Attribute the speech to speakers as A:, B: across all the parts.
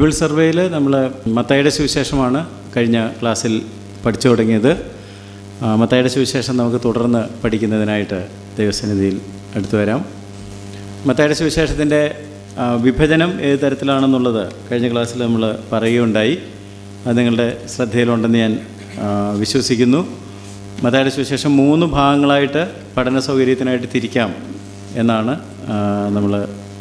A: Bible സർവേയിൽ നമ്മൾ മത്തായിയുടെ സുവിശേഷമാണ് കഴിഞ്ഞ ക്ലാസ്സിൽ പഠിച്ചു തുടങ്ങിയത് ആ, മത്തായിയുടെ സുവിശേഷം നമുക്ക് തുടർന്ന് പഠിക്കുന്നതിനായിട്ട് ദൈവസന്നിധിയിൽ അടുത്തു വരാം മത്തായിയുടെ സുവിശേഷത്തിൻ്റെ ആ, വിഭജനം ഏത് തരത്തിലാണെന്നുള്ളത് കഴിഞ്ഞ ക്ലാസ്സിൽ നമ്മൾ പറയുകയുണ്ടായി അത് നിങ്ങളുടെ ശ്രദ്ധയിലുണ്ടെന്ന് ഞാൻ ആ, വിശ്വസിക്കുന്നു മത്തായിയുടെ സുവിശേഷം മൂന്ന് ഭാഗങ്ങളായിട്ട് പഠന സൗകര്യത്തിനായിട്ട് തിരിക്കാം എന്നാണ് നമ്മൾ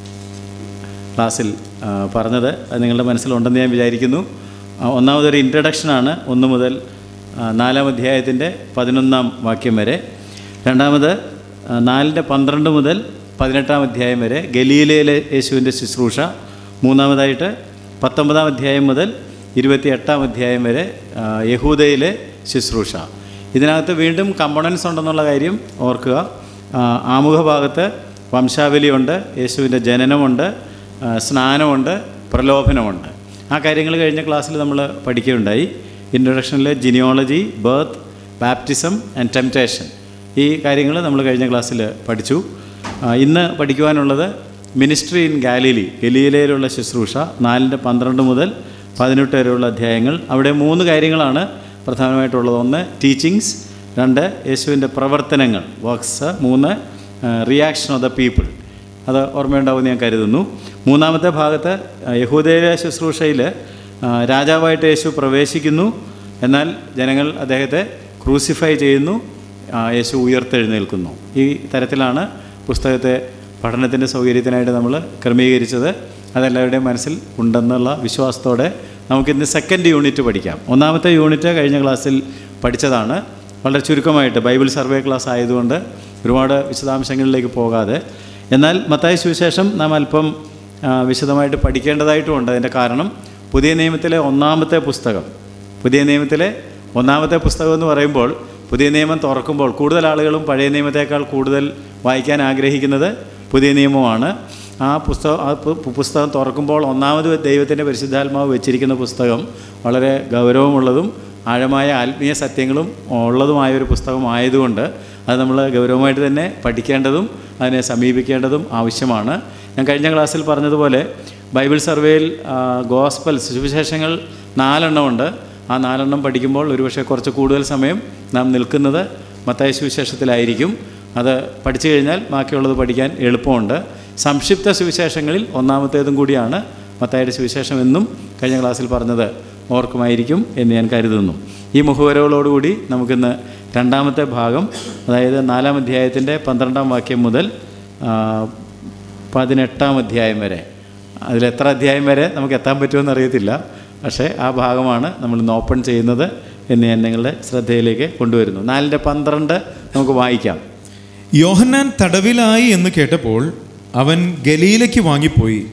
A: ക്ലാസ്സിൽ ആ, പറഞ്ഞത് അത് നിങ്ങളുടെ മനസ്സിലുണ്ടെന്ന് ഞാൻ വിചാരിക്കുന്നു ആ, ഒന്നാമതൊരു ഇൻട്രഡക്ഷനാണ് ഒന്ന് മുതൽ ആ, നാലാം അധ്യായത്തിൻ്റെ പതിനൊന്നാം വാക്യം വരെ രണ്ടാമത് ആ, നാലിൻ്റെ പന്ത്രണ്ട് മുതൽ പതിനെട്ടാം അധ്യായം വരെ ഗലീലയിലെ യേശുവിൻ്റെ ശുശ്രൂഷ മൂന്നാമതായിട്ട് പത്തൊമ്പതാം അധ്യായം മുതൽ ഇരുപത്തി എട്ടാം അധ്യായം വരെ ആ, യഹൂദയിലെ ശുശ്രൂഷ ഇതിനകത്ത് വീണ്ടും കമ്പണൻസ് ഉണ്ടെന്നുള്ള കാര്യം ഓർക്കുക ആ, ആമുഖ ഭാഗത്ത് വംശാവലിയുണ്ട് യേശുവിൻ്റെ ജനനമുണ്ട് ആ, സ്നാനമുണ്ട് പ്രലോഭനമുണ്ട് ആ കാര്യങ്ങൾ കഴിഞ്ഞ ക്ലാസ്സിൽ നമ്മൾ പഠിക്കുകയുണ്ടായി ഇൻട്രൊഡക്ഷനിൽ genealogy birth baptism and temptation ഈ കാര്യങ്ങൾ നമ്മൾ കഴിഞ്ഞ ക്ലാസ്സിൽ പഠിച്ചു ആ, ഇന്ന് പഠിക്കുവാനുള്ളത് മിനിസ്ട്രി ഇൻ ഗാലിലി ഗലീലയിലുള്ള ശുശ്രൂഷ നാലിൻ്റെ പന്ത്രണ്ട് മുതൽ പതിനെട്ട് വരെയുള്ള അധ്യായങ്ങൾ അവിടെ മൂന്ന് കാര്യങ്ങളാണ് പ്രധാനമായിട്ടുള്ളത് ഒന്ന് ടീച്ചിങ്സ് രണ്ട് യേശുവിൻ്റെ പ്രവർത്തനങ്ങൾ വർക്ക്സ് മൂന്ന് റിയാക്ഷൻ ഓഫ് ദ പീപ്പിൾ അത് ഓർമ്മയുണ്ടാവുമെന്ന് ഞാൻ കരുതുന്നു മൂന്നാമത്തെ ഭാഗത്ത് ആ, യഹൂദയിലെ ശുശ്രൂഷയിൽ ആ, രാജാവായിട്ട് യേശു പ്രവേശിക്കുന്നു എന്നാൽ ജനങ്ങൾ അദ്ദേഹത്തെ ക്രൂസിഫൈ ചെയ്യുന്നു ആ, യേശു ഉയർത്തെഴുന്നേൽക്കുന്നു ഈ തരത്തിലാണ് പുസ്തകത്തെ പഠനത്തിൻ്റെ സൗകര്യത്തിനായിട്ട് നമ്മൾ ക്രമീകരിച്ചത് അതെല്ലാവരുടെയും മനസ്സിൽ ഉണ്ടെന്നുള്ള വിശ്വാസത്തോടെ നമുക്കിന്ന് സെക്കൻഡ് യൂണിറ്റ് പഠിക്കാം ഒന്നാമത്തെ യൂണിറ്റ് കഴിഞ്ഞ ക്ലാസ്സിൽ പഠിച്ചതാണ് വളരെ ചുരുക്കമായിട്ട് ബൈബിൾ സർവേ ക്ലാസ് ആയതുകൊണ്ട് ഒരുപാട് വിശദാംശങ്ങളിലേക്ക് പോകാതെ എന്നാൽ മത്തായ സുവിശേഷം നാം അല്പം ആ, വിശദമായിട്ട് പഠിക്കേണ്ടതായിട്ടുമുണ്ട് അതിൻ്റെ കാരണം പുതിയ നിയമത്തിലെ ഒന്നാമത്തെ പുസ്തകം പുതിയ നിയമത്തിലെ ഒന്നാമത്തെ പുസ്തകം എന്ന് പറയുമ്പോൾ പുതിയ നിയമം തുറക്കുമ്പോൾ കൂടുതൽ ആളുകളും പഴയ നിയമത്തേക്കാൾ കൂടുതൽ വായിക്കാൻ ആഗ്രഹിക്കുന്നത് പുതിയ നിയമമാണ് ആ പുസ്തകം ആ പു- പുസ്തകം തുറക്കുമ്പോൾ ഒന്നാമത് ദൈവത്തിൻ്റെ പരിശുദ്ധാത്മാവ് വെച്ചിരിക്കുന്ന പുസ്തകം വളരെ ഗൗരവമുള്ളതും ആഴമായ ആത്മീയ സത്യങ്ങളും ഉള്ളതുമായ ഒരു പുസ്തകമായതുകൊണ്ട് അത് നമ്മൾ ഗൗരവമായിട്ട് തന്നെ പഠിക്കേണ്ടതും അതിനെ സമീപിക്കേണ്ടതും ആവശ്യമാണ് ഞാൻ കഴിഞ്ഞ ക്ലാസ്സിൽ പറഞ്ഞതുപോലെ ബൈബിൾ സർവേയിൽ ഗോസ്പൽ സുവിശേഷങ്ങൾ നാലെണ്ണമുണ്ട് ആ നാലെണ്ണം പഠിക്കുമ്പോൾ ഒരുപക്ഷെ കുറച്ച് കൂടുതൽ സമയം നാം നിൽക്കുന്നത് മത്തായ സുവിശേഷത്തിലായിരിക്കും അത് പഠിച്ചു കഴിഞ്ഞാൽ ബാക്കിയുള്ളത് പഠിക്കാൻ എളുപ്പമുണ്ട് സംക്ഷിപ്ത സുവിശേഷങ്ങളിൽ ഒന്നാമത്തേതും കൂടിയാണ് മത്തായുടെ സുവിശേഷം എന്നും കഴിഞ്ഞ ക്ലാസ്സിൽ പറഞ്ഞത് ഓർക്കുമായിരിക്കും എന്ന് ഞാൻ കരുതുന്നു ഈ മുഖവരകളോടുകൂടി നമുക്കിന്ന് രണ്ടാമത്തെ ഭാഗം അതായത് നാലാം അധ്യായത്തിൻ്റെ പന്ത്രണ്ടാം വാക്യം മുതൽ ആ, പതിനെട്ടാം അധ്യായം വരെ അതിലെത്ര അധ്യായം വരെ നമുക്ക് എത്താൻ പറ്റുമെന്ന് അറിയത്തില്ല പക്ഷേ ആ ഭാഗമാണ് നമ്മൾ ഇന്ന് ഓപ്പൺ ചെയ്യുന്നത് എന്ന് ഞാൻ നിങ്ങളുടെ ശ്രദ്ധയിലേക്ക് കൊണ്ടുവരുന്നു നാലിൻ്റെ പന്ത്രണ്ട് നമുക്ക് വായിക്കാം
B: യോഹന്നാൻ തടവിലായി എന്ന് കേട്ടപ്പോൾ അവൻ ഗലീലയ്ക്ക് വാങ്ങിപ്പോയി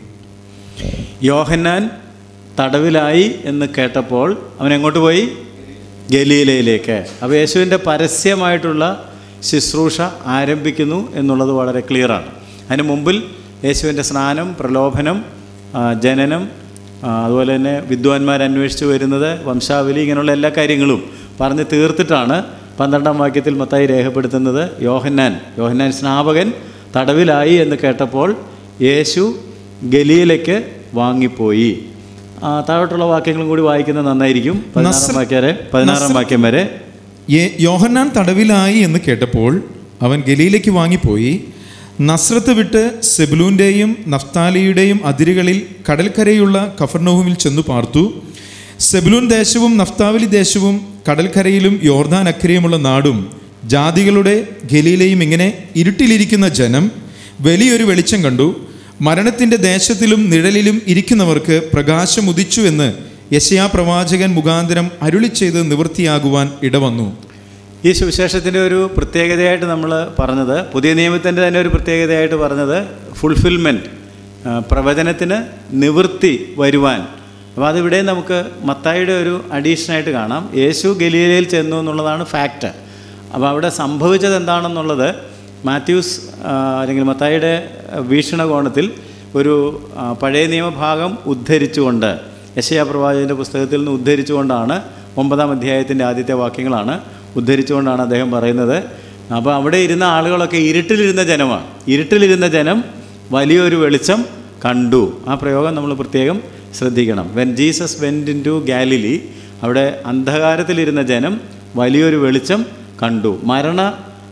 A: യോഹന്നാൻ തടവിലായി എന്ന് കേട്ടപ്പോൾ അവൻ എങ്ങോട്ട് പോയി ഗലീലയിലേക്ക് അപ്പോൾ യേശുവിൻ്റെ പരസ്യമായിട്ടുള്ള ശുശ്രൂഷ ആരംഭിക്കുന്നു എന്നുള്ളത് വളരെ ക്ലിയറാണ് അതിന് മുമ്പിൽ യേശുവിൻ്റെ സ്നാനം പ്രലോഭനം ആ, ജനനം ആ, അതുപോലെ തന്നെ വിദ്വാൻമാർ അന്വേഷിച്ച് വരുന്നത് വംശാവലി ഇങ്ങനെയുള്ള എല്ലാ കാര്യങ്ങളും പറഞ്ഞ് തീർത്തിട്ടാണ് പന്ത്രണ്ടാം വാക്യത്തിൽ മത്തായി രേഖപ്പെടുത്തുന്നത് യോഹന്നാൻ യോഹന്നാൻ സ്നാപകൻ തടവിലായി എന്ന് കേട്ടപ്പോൾ യേശു ഗലീലയ്ക്ക് വാങ്ങിപ്പോയി ആ, താഴോട്ടുള്ള വാക്യങ്ങളും കൂടി വായിക്കുന്നത് നന്നായിരിക്കും പതിനാറാം
B: നസ്ര-
A: വാക്യം വരെ പതിനാറാം വാക്യം വരെ
B: യെ- യോഹന്നാൻ തടവിലായി എന്ന് കേട്ടപ്പോൾ അവൻ ഗലീലയ്ക്ക് വാങ്ങിപ്പോയി നസ്രത്ത് വിട്ട് സെബുലൂൻ്റെയും നഫ്താലിയുടെയും അതിരുകളിൽ കടൽക്കരയുള്ള കഫർനോഹുമിൽ ചെന്നു പാർത്തു സെബുലൂൻ ദേശവും നഫ്താവലി ദേശവും കടൽക്കരയിലും യോർദാൻ അക്കരയുമുള്ള നാടും ജാതികളുടെ ഗലീലയും ഇങ്ങനെ ഇരുട്ടിലിരിക്കുന്ന ജനം വലിയൊരു വെളിച്ചം കണ്ടു മരണത്തിൻ്റെ ദേശത്തിലും നിഴലിലും ഇരിക്കുന്നവർക്ക് പ്രകാശം ഉദിച്ചു എന്ന് യശയാ പ്രവാചകൻ മുഖാന്തരം അരുളി ചെയ്ത് നിവൃത്തിയാകുവാൻ ഇടവന്നു
A: ഈ സുവിശേഷത്തിൻ്റെ ഒരു പ്രത്യേകതയായിട്ട് നമ്മൾ പറഞ്ഞത് പുതിയ നിയമത്തിൻ്റെ തന്നെ ഒരു പ്രത്യേകതയായിട്ട് പറഞ്ഞത് ഫുൾഫിൽമെൻറ്റ് പ്രവചനത്തിന് നിവൃത്തി വരുവാൻ അപ്പോൾ അതിവിടെ നമുക്ക് മത്തായിയുടെ ഒരു അഡീഷനായിട്ട് കാണാം യേശു ഗലീലയിൽ ചെന്നു എന്നുള്ളതാണ് ഫാക്റ്റ് അപ്പോൾ അവിടെ സംഭവിച്ചത് എന്താണെന്നുള്ളത് മാത്യൂസ് ആ, അല്ലെങ്കിൽ മത്തായിയുടെ വീക്ഷണകോണത്തിൽ ഒരു ആ, പഴയ നിയമഭാഗം ഉദ്ധരിച്ചുകൊണ്ട് യശയാ പ്രവാചകൻ്റെ പുസ്തകത്തിൽ നിന്ന് ഉദ്ധരിച്ചുകൊണ്ടാണ് ഒമ്പതാം അധ്യായത്തിൻ്റെ ആദ്യത്തെ വാക്യങ്ങളാണ് ഉദ്ധരിച്ചുകൊണ്ടാണ് അദ്ദേഹം പറയുന്നത് അപ്പോൾ അവിടെ ഇരുന്ന ആളുകളൊക്കെ ഇരുട്ടിലിരുന്ന ജനമാണ് ഇരുട്ടിലിരുന്ന ജനം വലിയൊരു വെളിച്ചം കണ്ടു ആ പ്രയോഗം നമ്മൾ പ്രത്യേകം ശ്രദ്ധിക്കണം when Jesus went into Galilee അവിടെ അന്ധകാരത്തിലിരുന്ന ജനം വലിയൊരു വെളിച്ചം കണ്ടു മരണ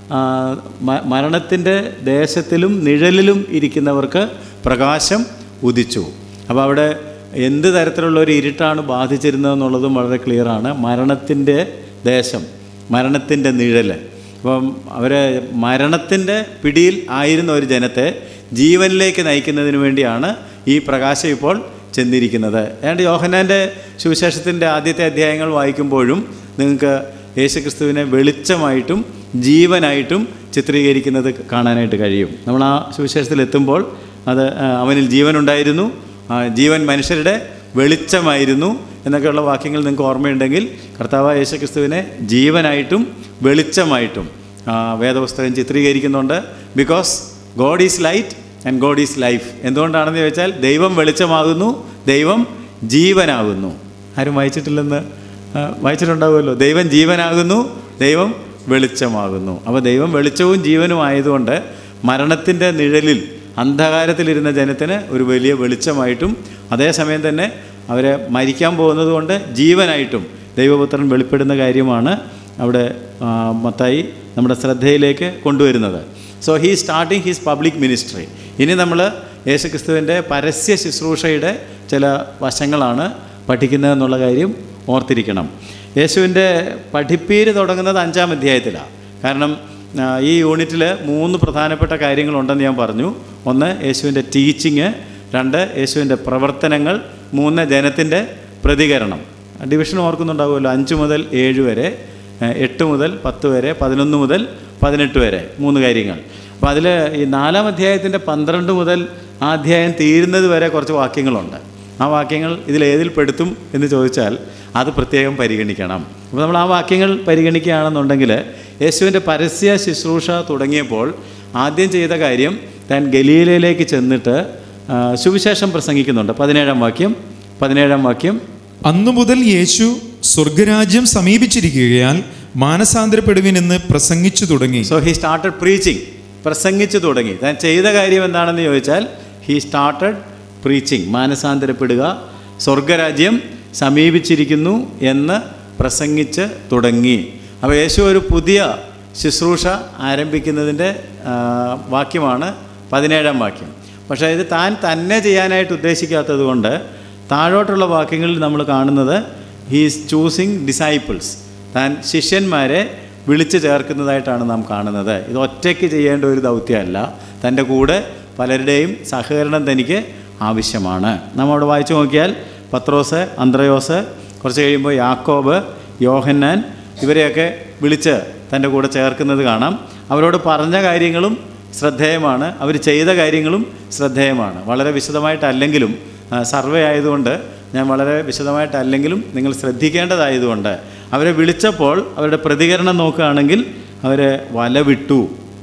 A: മരണത്തിൻ്റെ ദേശത്തിലും നിഴലിലും ഇരിക്കുന്നവർക്ക് പ്രകാശം ഉദിച്ചു അപ്പോൾ അവിടെ എന്ത് തരത്തിലുള്ള ഒരു ഇരുട്ടാണ് ബാധിച്ചിരുന്നതെന്നുള്ളതും വളരെ ക്ലിയറാണ് മരണത്തിൻ്റെ ദേശം മരണത്തിൻ്റെ നിഴൽ അപ്പം അവർ മരണത്തിൻ്റെ പിടിയിൽ ആയിരുന്ന ഒരു ജനത്തെ ജീവനിലേക്ക് നയിക്കുന്നതിന് വേണ്ടിയാണ് ഈ പ്രകാശം ഇപ്പോൾ ചെന്നിരിക്കുന്നത് ഏതാണ്ട് യോഹനാൻ്റെ സുവിശേഷത്തിൻ്റെ ആദ്യത്തെ അധ്യായങ്ങൾ വായിക്കുമ്പോഴും നിങ്ങൾക്ക് യേശുക്രിസ്തുവിനെ വെളിച്ചമായിട്ടും ജീവനായിട്ടും ചിത്രീകരിക്കുന്നത് കാണാനായിട്ട് കഴിയും നമ്മൾ ആ സുവിശേഷത്തിൽ എത്തുമ്പോൾ അത് ആ, അവനിൽ ജീവനുണ്ടായിരുന്നു ആ, ജീവൻ മനുഷ്യരുടെ വെളിച്ചമായിരുന്നു എന്നൊക്കെയുള്ള വാക്യങ്ങൾ നിങ്ങൾക്ക് ഓർമ്മയുണ്ടെങ്കിൽ കർത്താവ് യേശുക്രിസ്തുവിനെ ജീവനായിട്ടും വെളിച്ചമായിട്ടും ആ, വേദപുസ്തകം ചിത്രീകരിക്കുന്നുണ്ട് because God is light and God is life എന്തുകൊണ്ടാണെന്ന് ചോദിച്ചാൽ ദൈവം വെളിച്ചമാകുന്നു ദൈവം ജീവനാകുന്നു ആരും വായിച്ചിട്ടില്ലെന്ന് ആ, വായിച്ചിട്ടുണ്ടാവുമല്ലോ ദൈവം ജീവനാകുന്നു ദൈവം വെളിച്ചമാകുന്നു അപ്പോൾ ദൈവം വെളിച്ചവും ജീവനും ആയതുകൊണ്ട് മരണത്തിൻ്റെ നിഴലിൽ അന്ധകാരത്തിലിരുന്ന ജനത്തിന് ഒരു വലിയ വെളിച്ചമായിട്ടും അതേസമയം തന്നെ അവരെ മരിക്കാൻ പോകുന്നത് കൊണ്ട് ജീവനായിട്ടും ദൈവപുത്രൻ വെളിപ്പെടുന്ന കാര്യമാണ് അവിടെ ആ, മത്തായി നമ്മുടെ ശ്രദ്ധയിലേക്ക് കൊണ്ടുവരുന്നത് so he starting his public ministry ഇനി നമ്മൾ യേശുക്രിസ്തുവിൻ്റെ പരസ്യ ശുശ്രൂഷയുടെ ചില വശങ്ങളാണ് പഠിക്കുന്നതെന്നുള്ള കാര്യം ഓർത്തിരിക്കണം യേശുവിൻ്റെ പഠിപ്പീര് തുടങ്ങുന്നത് അഞ്ചാം അധ്യായത്തിലാണ് കാരണം ആ, ഈ യൂണിറ്റിൽ മൂന്ന് പ്രധാനപ്പെട്ട കാര്യങ്ങളുണ്ടെന്ന് ഞാൻ പറഞ്ഞു ഒന്ന് യേശുവിൻ്റെ ടീച്ചിങ് രണ്ട് യേശുവിൻ്റെ പ്രവർത്തനങ്ങൾ മൂന്ന് ജനത്തിൻ്റെ പ്രതികരണം ഡിവിഷൻ ഓർക്കുന്നുണ്ടാവുമല്ലോ അഞ്ച് മുതൽ ഏഴ് വരെ ഏഹ്, എട്ട് മുതൽ പത്ത് വരെ പതിനൊന്ന് മുതൽ പതിനെട്ട് വരെ മൂന്ന് കാര്യങ്ങൾ അപ്പോൾ അതിൽ ഈ നാലാം അധ്യായത്തിൻ്റെ പന്ത്രണ്ട് മുതൽ ആ അധ്യായം തീരുന്നത് വരെ കുറച്ച് വാക്യങ്ങളുണ്ട് ആ വാക്യങ്ങൾ ഇതിലേതിൽ പെടുത്തും എന്ന് ചോദിച്ചാൽ അത് പ്രത്യേകം പരിഗണിക്കണം അപ്പോൾ നമ്മൾ ആ വാക്യങ്ങൾ പരിഗണിക്കുകയാണെന്നുണ്ടെങ്കിൽ യേശുവിൻ്റെ പരസ്യ ശുശ്രൂഷ തുടങ്ങിയപ്പോൾ ആദ്യം ചെയ്ത കാര്യം താൻ ഗലീലയിലേക്ക് ചെന്നിട്ട് ആ, സുവിശേഷം പ്രസംഗിക്കുന്നുണ്ട് പതിനേഴാം വാക്യം പതിനേഴാം വാക്യം
B: അന്നു മുതൽ യേശു സ്വർഗരാജ്യം സമീപിച്ചിരിക്കുകയാൽ മാനസാന്തരപ്പെടുവിനെന്ന് പ്രസംഗിച്ചു തുടങ്ങി
A: സോ ഹി സ്റ്റാർട്ടഡ് പ്രീച്ചിങ് പ്രസംഗിച്ചു തുടങ്ങി താൻ ചെയ്ത കാര്യം എന്താണെന്ന് ചോദിച്ചാൽ ഹി സ്റ്റാർട്ടഡ് പ്രീച്ചിങ് മാനസാന്തരപ്പെടുക സ്വർഗരാജ്യം സമീപിച്ചിരിക്കുന്നു എന്ന് പ്രസംഗിച്ച് തുടങ്ങി അപ്പോൾ യേശു ഒരു പുതിയ ശുശ്രൂഷ ആരംഭിക്കുന്നതിൻ്റെ ആ, വാക്യമാണ് പതിനേഴാം വാക്യം പക്ഷേ ഇത് താൻ തന്നെ ചെയ്യാനായിട്ട് ഉദ്ദേശിക്കാത്തത് കൊണ്ട് താഴോട്ടുള്ള വാക്യങ്ങളിൽ നമ്മൾ കാണുന്നത് ഹീസ് ചൂസിങ് ഡിസൈപ്പിൾസ് താൻ ശിഷ്യന്മാരെ വിളിച്ചു ചേർക്കുന്നതായിട്ടാണ് നാം കാണുന്നത് ഇത് ഒറ്റയ്ക്ക് ചെയ്യേണ്ട ഒരു ദൗത്യമല്ല തൻ്റെ കൂടെ പലരുടെയും സഹകരണം തനിക്ക് ആവശ്യമാണ് നാം അവിടെ വായിച്ചു നോക്കിയാൽ പത്രോസ് അന്ത്രയോസ് കുറച്ച് കഴിയുമ്പോൾ യാക്കോബ് യോഹന്നാൻ ഇവരെയൊക്കെ വിളിച്ച് തൻ്റെ കൂടെ ചേർക്കുന്നത് കാണാം അവരോട് പറഞ്ഞ കാര്യങ്ങളും ശ്രദ്ധേയമാണ് അവർ ചെയ്ത കാര്യങ്ങളും ശ്രദ്ധേയമാണ് വളരെ വിശദമായിട്ടല്ലെങ്കിലും ആ, സർവേ ആയതുകൊണ്ട് ഞാൻ വളരെ വിശദമായിട്ടല്ലെങ്കിലും നിങ്ങൾ ശ്രദ്ധിക്കേണ്ടതായതുകൊണ്ട് അവരെ വിളിച്ചപ്പോൾ അവരുടെ പ്രതികരണം നോക്കുകയാണെങ്കിൽ അവരെ വല വിട്ടു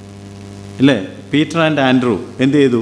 A: അല്ലേ പീറ്റർ ആൻഡ് ആൻഡ്രൂ എന്ത് ചെയ്തു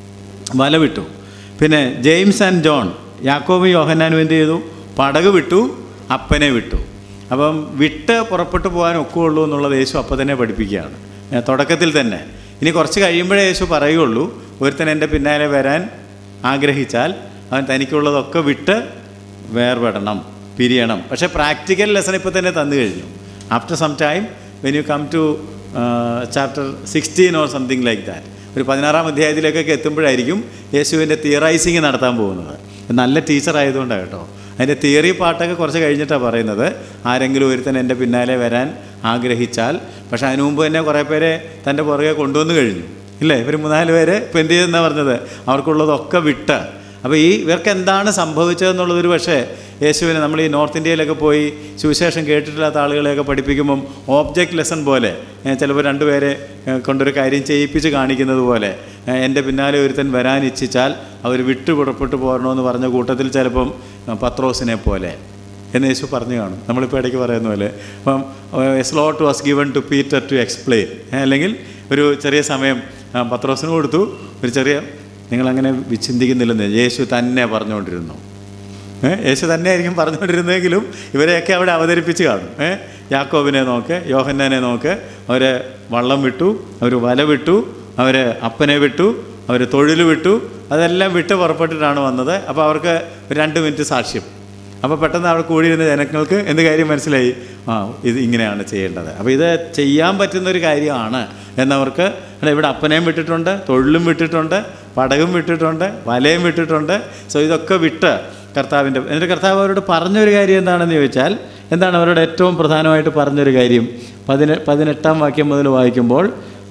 A: വല വിട്ടു പിന്നെ ജെയിംസ് ആൻഡ് ജോൺ യാക്കോബും യോഹന്നാനും എന്ത് ചെയ്തു പടക് വിട്ടു അപ്പനെ വിട്ടു അപ്പം വിട്ട് പുറപ്പെട്ടു പോകാൻ ഒക്കുള്ളൂ എന്നുള്ളത് യേശു അപ്പം തന്നെ പഠിപ്പിക്കുകയാണ് ഏ, തുടക്കത്തിൽ തന്നെ ഇനി കുറച്ച് കഴിയുമ്പോഴേ യേശു പറയുള്ളൂ ഒരുത്തൻ എൻ്റെ പിന്നാലെ വരാൻ ആഗ്രഹിച്ചാൽ അവൻ തനിക്കുള്ളതൊക്കെ വിട്ട് വേർപെടണം പിരിയണം പക്ഷേ പ്രാക്ടിക്കൽ ലെസൺ ഇപ്പോൾ തന്നെ തന്നു കഴിഞ്ഞു after some time when you come to chapter sixteen or something like that ഒരു പതിനാറാം അധ്യായത്തിലേക്കൊക്കെ എത്തുമ്പോഴായിരിക്കും യേശുവിൻ്റെ തിയറൈസിങ് നടത്താൻ പോകുന്നത് നല്ല ടീച്ചർ ആയതുകൊണ്ടാണ് കേട്ടോ അതിൻ്റെ തിയറി പാട്ടൊക്കെ കുറച്ച് കഴിഞ്ഞിട്ടാണ് പറയുന്നത് ആരെങ്കിലും ഒരുത്തൻ എൻ്റെ പിന്നാലെ വരാൻ ആഗ്രഹിച്ചാൽ പക്ഷേ അതിനു മുമ്പ് തന്നെ കുറേ പേരെ തൻ്റെ പുറകെ കൊണ്ടുവന്ന് കഴിഞ്ഞു ഇല്ലേ ഇവർ മൂന്നാല് പേര് ഇപ്പം എന്ത് ചെയ്തെന്നാണ് പറഞ്ഞത് അവർക്കുള്ളതൊക്കെ വിട്ട് അപ്പോൾ ഈ ഇവർക്ക് എന്താണ് സംഭവിച്ചതെന്നുള്ളതൊരു പക്ഷേ യേശുവിനെ നമ്മൾ ഈ നോർത്ത് ഇന്ത്യയിലൊക്കെ പോയി സുവിശേഷം കേട്ടിട്ടില്ലാത്ത ആളുകളെയൊക്കെ പഠിപ്പിക്കുമ്പം ഓബ്ജക്റ്റ് ലെസൺ പോലെ ഏ, ചിലപ്പോൾ രണ്ടുപേരെ ഏ, കൊണ്ടൊരു കാര്യം ചെയ്യിപ്പിച്ച് കാണിക്കുന്നത് പോലെ ഏ, എൻ്റെ പിന്നാലെ ഒരുത്തൻ വരാൻ ഇച്ഛിച്ചാൽ അവർ വിട്ടു പുറപ്പെട്ടു പോരണമെന്ന് പറഞ്ഞ കൂട്ടത്തിൽ ചിലപ്പം ആ, പത്രോസിനെ പോലെ എന്ന് യേശു പറഞ്ഞു കാണും നമ്മളിപ്പോൾ ഇടയ്ക്ക് പറയുന്ന പോലെ അപ്പം slot was given to Peter to explain അല്ലെങ്കിൽ ഒരു ചെറിയ സമയം ആ, പത്രോസിന് കൊടുത്തു ഒരു ചെറിയ നിങ്ങളങ്ങനെ വിചിന്തിക്കുന്നില്ലെന്ന് യേശു തന്നെ പറഞ്ഞുകൊണ്ടിരുന്നു ഏ യേശു തന്നെ ആയിരിക്കും പറഞ്ഞുകൊണ്ടിരുന്നെങ്കിലും ഇവരെയൊക്കെ അവിടെ അവതരിപ്പിച്ച് കാണും ഏ യാക്കോബിനെ നോക്ക് യോഹന്നാനെ നോക്ക് അവരെ വള്ളം വിട്ടു അവർ വല വിട്ടു അവർ അപ്പനെ വിട്ടു അവർ തൊഴിൽ വിട്ടു അതെല്ലാം വിട്ട് പുറപ്പെട്ടിട്ടാണ് വന്നത് അപ്പോൾ അവർക്ക് ഒരു രണ്ട് മിനിറ്റ് സാക്ഷ്യം അപ്പോൾ പെട്ടെന്ന് അവിടെ കൂടിയിരുന്ന ജനങ്ങൾക്ക് എന്ത് കാര്യം മനസ്സിലായി ആ ഇത് ഇങ്ങനെയാണ് ചെയ്യേണ്ടത് അപ്പോൾ ഇത് ചെയ്യാൻ പറ്റുന്ന ഒരു കാര്യമാണ് എന്നവർക്ക് അല്ല ഇവിടെ അപ്പനെയും വിട്ടിട്ടുണ്ട് തൊഴിലും വിട്ടിട്ടുണ്ട് പടകും വിട്ടിട്ടുണ്ട് വലയും വിട്ടിട്ടുണ്ട് സോ ഇതൊക്കെ വിട്ട് കർത്താവിൻ്റെ എന്നിട്ട് കർത്താവ് അവരോട് പറഞ്ഞൊരു കാര്യം എന്താണെന്ന് ചോദിച്ചാൽ എന്താണ് അവരോട് ഏറ്റവും പ്രധാനമായിട്ട് പറഞ്ഞൊരു കാര്യം പതിനെ പതിനെട്ടാം വാക്യം മുതൽ വായിക്കുമ്പോൾ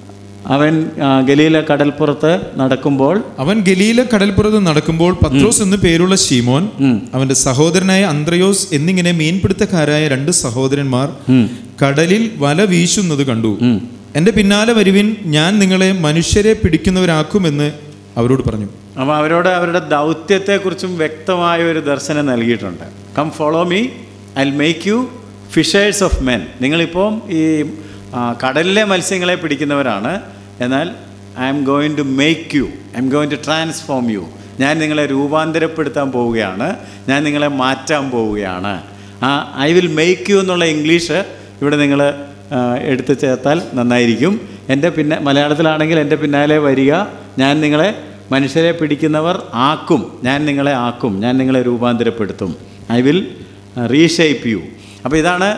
A: അവൻ ആ, ഗലീല കടൽപ്പുറത്ത് നടക്കുമ്പോൾ
B: അവൻ ഗലീല കടൽപ്പുറത്ത് നടക്കുമ്പോൾ പത്രോസ് എന്ന് പേരുള്ള ശീമോൻ അവന്റെ സഹോദരനായ അന്ത്രയോസ് എന്നിങ്ങനെ മീൻപിടുത്തക്കാരായ രണ്ട് സഹോദരന്മാർ കടലിൽ വല വീശുന്നത് കണ്ടു എന്റെ പിന്നാലെ വരുവിൻ ഞാൻ നിങ്ങളെ മനുഷ്യരെ പിടിക്കുന്നവരാക്കുമെന്ന് അവരോട് പറഞ്ഞു
A: അപ്പോൾ അവരോട് അവരുടെ ദൗത്യത്തെക്കുറിച്ചും വ്യക്തമായ ഒരു ദർശനം നൽകിയിട്ടുണ്ട് come follow me I make you fishers of men നിങ്ങളിപ്പം ഈ ആ, കടലിലെ മത്സ്യങ്ങളെ പിടിക്കുന്നവരാണ് എന്നാൽ I'm going to make you I'm going to transform you ഞാൻ നിങ്ങളെ രൂപാന്തരപ്പെടുത്താൻ പോവുകയാണ് ഞാൻ നിങ്ങളെ മാറ്റാൻ പോവുകയാണ് ആ ഐ വിൽ മേക്ക് യു എന്നുള്ള ഇംഗ്ലീഷ് ഇവിടെ നിങ്ങൾ എടുത്തു ചേർത്താൽ നന്നായിരിക്കും എൻ്റെ പിന്നെ മലയാളത്തിലാണെങ്കിൽ എൻ്റെ പിന്നാലെ വരിക ഞാൻ നിങ്ങളെ മനുഷ്യരെ പിടിക്കുന്നവർ ആക്കും ഞാൻ നിങ്ങളെ ആക്കും ഞാൻ നിങ്ങളെ രൂപാന്തരപ്പെടുത്തും ഐ വിൽ റീഷേപ്പ് യു അപ്പോൾ ഇതാണ്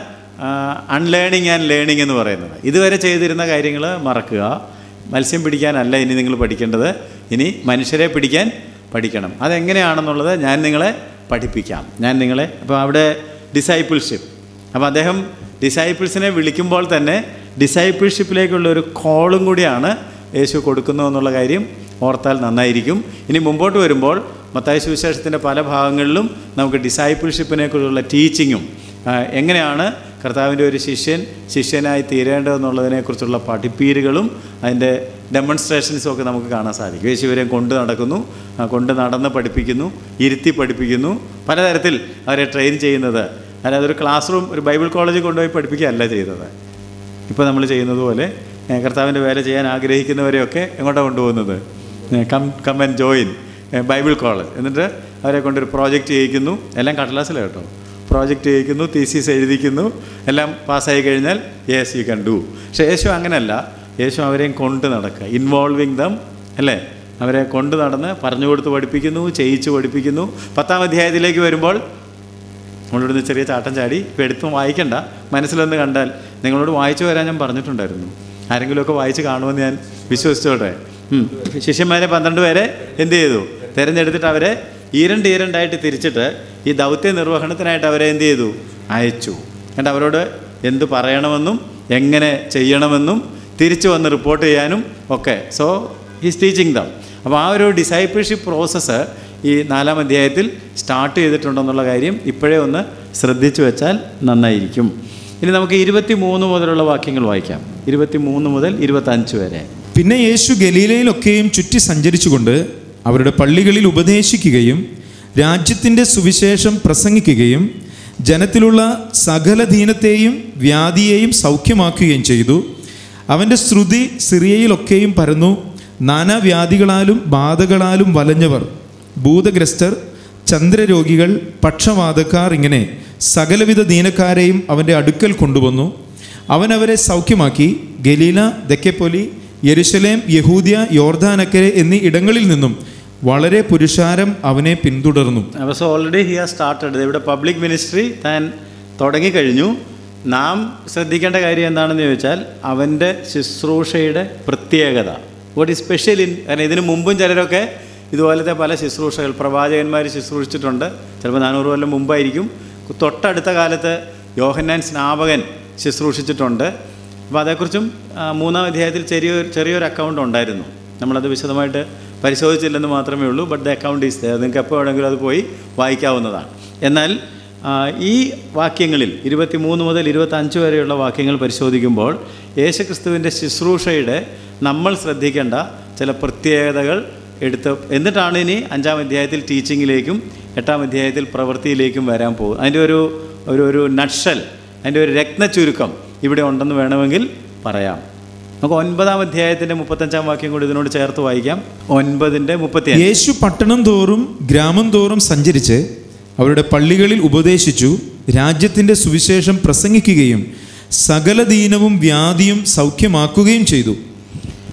A: അൺലേണിങ് ആൻഡ് ലേണിംഗ് എന്ന് പറയുന്നത് ഇതുവരെ ചെയ്തിരുന്ന കാര്യങ്ങൾ മറക്കുക മത്സ്യം പിടിക്കാനല്ല ഇനി നിങ്ങൾ പഠിക്കേണ്ടത് ഇനി മനുഷ്യരെ പിടിക്കാൻ പഠിക്കണം അതെങ്ങനെയാണെന്നുള്ളത് ഞാൻ നിങ്ങളെ പഠിപ്പിക്കാം ഞാൻ നിങ്ങളെ അപ്പോൾ അവിടെ ഡിസൈപ്പിൾഷിപ്പ് അപ്പോൾ അദ്ദേഹം ഡിസൈപ്പിൾസിനെ വിളിക്കുമ്പോൾ തന്നെ ഡിസൈപ്പിൾഷിപ്പിലേക്കുള്ള ഒരു കോളും കൂടിയാണ് യേശു കൊടുക്കുന്നു എന്നുള്ള കാര്യം ഓർത്താൽ നന്നായിരിക്കും ഇനി മുമ്പോട്ട് വരുമ്പോൾ മത്തായ സുവിശേഷത്തിൻ്റെ പല ഭാഗങ്ങളിലും നമുക്ക് ഡിസൈപ്പിൾഷിപ്പിനെ കുറിച്ചുള്ള ടീച്ചിങ്ങും ആ, എങ്ങനെയാണ് കർത്താവിൻ്റെ ഒരു ശിഷ്യൻ ശിഷ്യനായി തീരേണ്ടതെന്നുള്ളതിനെക്കുറിച്ചുള്ള പഠിപ്പീരുകളും അതിൻ്റെ ഡെമോൺസ്ട്രേഷൻസും ഒക്കെ നമുക്ക് കാണാൻ സാധിക്കും യേശു ഇവരെ കൊണ്ട് നടക്കുന്നു ആ, കൊണ്ട് നടന്ന് പഠിപ്പിക്കുന്നു ഇരുത്തി പഠിപ്പിക്കുന്നു പലതരത്തിൽ അവരെ ട്രെയിൻ ചെയ്യുന്നത് അല്ലാതെ ഒരു ക്ലാസ് റൂം ഒരു ബൈബിൾ കോളേജിൽ കൊണ്ടുപോയി പഠിപ്പിക്കുകയല്ല ചെയ്തത് ഇപ്പോൾ നമ്മൾ ചെയ്യുന്നത് പോലെ ഏ, കർത്താവിൻ്റെ വേല ചെയ്യാൻ ആഗ്രഹിക്കുന്നവരെയൊക്കെ എങ്ങോട്ടാണ് കൊണ്ടുപോകുന്നത് come come and join Bible college എന്നിട്ട് അവരെ കൊണ്ടൊരു പ്രോജക്റ്റ് ചെയ്യിക്കുന്നു എല്ലാം കടലാസിലാണ് കേട്ടോ പ്രോജക്റ്റ് ചെയ്യിക്കുന്നു തീസീസ് എഴുതിക്കുന്നു എല്ലാം പാസ്സായി കഴിഞ്ഞാൽ യേസ് യു കൺ ഡു പക്ഷേ യേശു അങ്ങനെയല്ല യേശു അവരെയും കൊണ്ട് നടക്കുക ഇൻവോൾവിങ് ദം അല്ലേ അവരെ കൊണ്ട് നടന്ന് പറഞ്ഞു കൊടുത്ത് പഠിപ്പിക്കുന്നു ചെയ്യിച്ച് പഠിപ്പിക്കുന്നു പത്താം അധ്യായത്തിലേക്ക് വരുമ്പോൾ നമ്മളിവിടുന്ന് ചെറിയ ചാട്ടം ചാടി ഇപ്പോൾ എടുത്തും വായിക്കണ്ട മനസ്സിലൊന്ന് കണ്ടാൽ നിങ്ങളോട് വായിച്ചു വരാൻ ഞാൻ പറഞ്ഞിട്ടുണ്ടായിരുന്നു ആരെങ്കിലുമൊക്കെ വായിച്ച് കാണുമെന്ന് ഞാൻ വിശ്വസിച്ചോട്ടെ ഉം. ശിഷ്യന്മാരെ പന്ത്രണ്ട് പേരെ എന്ത് ചെയ്തു തിരഞ്ഞെടുത്തിട്ട് അവരെ ഈരണ്ട് ഈരണ്ടായിട്ട് തിരിച്ചിട്ട് ഈ ദൗത്യ നിർവഹണത്തിനായിട്ട് അവരെ എന്ത് ചെയ്തു അയച്ചു എന്നിട്ട് അവരോട് എന്ത് പറയണമെന്നും എങ്ങനെ ചെയ്യണമെന്നും തിരിച്ചു വന്ന് റിപ്പോർട്ട് ചെയ്യാനും ഒക്കെ സോ ഹിസ് ടീച്ചിങ് ദം അപ്പോൾ ആ ഒരു ഡിസൈപ്പിൾഷിപ്പ് പ്രോസസ്സ് ഈ നാലാം അധ്യായത്തിൽ സ്റ്റാർട്ട് ചെയ്തിട്ടുണ്ടെന്നുള്ള കാര്യം ഇപ്പോഴേ ഒന്ന് ശ്രദ്ധിച്ചു വെച്ചാൽ നന്നായിരിക്കും ഇനി നമുക്ക് ഇരുപത്തി മൂന്ന് മുതലുള്ള വാക്യങ്ങൾ വായിക്കാം ഇരുപത്തി മൂന്ന് മുതൽ ഇരുപത്തഞ്ച് വരെ
B: പിന്നെ യേശു ഗലീലയിലൊക്കെയും ചുറ്റി സഞ്ചരിച്ചുകൊണ്ട് അവരുടെ പള്ളികളിൽ ഉപദേശിക്കുകയും രാജ്യത്തിൻ്റെ സുവിശേഷം പ്രസംഗിക്കുകയും ജനത്തിലുള്ള സകല ദീനത്തെയും വ്യാധിയെയും സൗഖ്യമാക്കുകയും ചെയ്തു അവൻ്റെ ശ്രുതി സിറിയയിലൊക്കെയും പരന്നു നാനാവ്യാധികളാലും ബാധകളാലും വലഞ്ഞവർ ഭൂതഗ്രസ്തർ ചന്ദ്രരോഗികൾ പക്ഷവാതക്കാർ ഇങ്ങനെ സകലവിധ ദീനക്കാരെയും അവൻ്റെ അടുക്കൽ കൊണ്ടുവന്നു അവൻ അവരെ സൗഖ്യമാക്കി ഗലീല ദക്കെപ്പൊലി യെരുശലേം യഹൂദ്യ യോർദാനക്കരെ എന്നീ ഇടങ്ങളിൽ നിന്നും വളരെ പുരുഷാരം അവനെ പിന്തുടർന്നു
A: അപ്പോൾ so already he has started ഇവിടെ പബ്ലിക് മിനിസ്ട്രി താൻ തുടങ്ങിക്കഴിഞ്ഞു നാം ശ്രദ്ധിക്കേണ്ട കാര്യം എന്താണെന്ന് ചോദിച്ചാൽ അവൻ്റെ ശുശ്രൂഷയുടെ പ്രത്യേകത വാട്ട് ഈസ് സ്പെഷ്യൽ ഇൻ കാരണം ഇതിനു മുമ്പും ചിലരൊക്കെ ഇതുപോലത്തെ പല ശുശ്രൂഷകൾ പ്രവാചകന്മാർ ശുശ്രൂഷിച്ചിട്ടുണ്ട് ചിലപ്പോൾ നാനൂറ് കൊല്ലം മുമ്പായിരിക്കും തൊട്ടടുത്ത കാലത്ത് യോഹന്നാൻ സ്നാപകൻ ശുശ്രൂഷിച്ചിട്ടുണ്ട് അപ്പോൾ അതേക്കുറിച്ചും ആ, മൂന്നാം അധ്യായത്തിൽ ചെറിയൊരു ചെറിയൊരു അക്കൗണ്ട് ഉണ്ടായിരുന്നു നമ്മളത് വിശദമായിട്ട് പരിശോധിച്ചില്ലെന്ന് മാത്രമേ ഉള്ളൂ but the account is there നിങ്ങൾക്ക് എപ്പോൾ വേണമെങ്കിലും അത് പോയി വായിക്കാവുന്നതാണ് എന്നാൽ ആ, ഈ വാക്യങ്ങളിൽ ഇരുപത്തി മൂന്ന് മുതൽ ഇരുപത്തഞ്ച് വരെയുള്ള വാക്യങ്ങൾ പരിശോധിക്കുമ്പോൾ യേശുക്രിസ്തുവിൻ്റെ ശുശ്രൂഷയുടെ നമ്മൾ ശ്രദ്ധിക്കേണ്ട ചില പ്രത്യേകതകൾ എടുത്ത് എന്നിട്ടാണ് ഇനി അഞ്ചാം അധ്യായത്തിൽ ടീച്ചിങ്ങിലേക്കും എട്ടാം അധ്യായത്തിൽ പ്രവൃത്തിയിലേക്കും വരാൻ പോകും അതിൻ്റെ ഒരു ഒരു ഒരു നട്ഷൽ അതിൻ്റെ ഒരു രത്ന ചുരുക്കം ഇവിടെ ഉണ്ടെന്ന് വേണമെങ്കിൽ പറയാം നമുക്ക് ഒൻപതാം അധ്യായത്തിൻ്റെ മുപ്പത്തഞ്ചാം വാക്യം കൂടി ഇതിനോട് ചേർത്ത് വായിക്കാം ഒൻപതിൻ്റെ മുപ്പത്തി
B: യേശു പട്ടണം തോറും ഗ്രാമം തോറും സഞ്ചരിച്ച് അവരുടെ പള്ളികളിൽ ഉപദേശിച്ചു രാജ്യത്തിൻ്റെ സുവിശേഷം പ്രസംഗിക്കുകയും സകല ദീനവും വ്യാധിയും സൗഖ്യമാക്കുകയും ചെയ്തു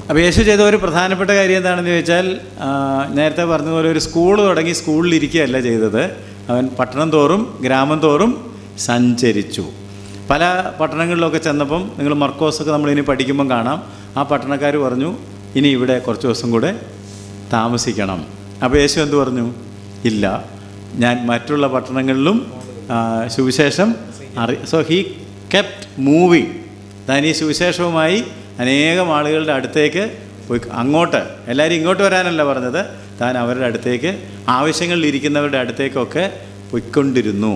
A: അപ്പോൾ യേശു ചെയ്ത ഒരു പ്രധാനപ്പെട്ട കാര്യം എന്താണെന്ന് ചോദിച്ചാൽ ആ, നേരത്തെ പറഞ്ഞതുപോലെ ഒരു സ്കൂൾ തുടങ്ങി സ്കൂളിലിരിക്കുകയല്ല ചെയ്തത് അവൻ പട്ടണം തോറും ഗ്രാമം തോറും സഞ്ചരിച്ചു പല പട്ടണങ്ങളിലൊക്കെ ചെന്നപ്പം നിങ്ങൾ മർക്കോസൊക്കെ നമ്മളിനി പഠിക്കുമ്പം കാണാം ആ പട്ടണക്കാർ പറഞ്ഞു ഇനി ഇവിടെ കുറച്ച് ദിവസം കൂടെ താമസിക്കണം അപ്പോൾ യേശു എന്ത് പറഞ്ഞു ഇല്ല ഞാൻ മറ്റുള്ള പട്ടണങ്ങളിലും ആ, സുവിശേഷം അറി സോ ഹീ കെപ്റ്റ് മൂവിങ് താൻ ഈ സുവിശേഷവുമായി അനേകം ആളുകളുടെ അടുത്തേക്ക് പോയി അങ്ങോട്ട് എല്ലാവരും ഇങ്ങോട്ട് വരാനല്ല പറഞ്ഞത് താൻ അവരുടെ അടുത്തേക്ക് ആവശ്യങ്ങളിൽ ഇരിക്കുന്നവരുടെ അടുത്തേക്കൊക്കെ പോയിക്കൊണ്ടിരുന്നു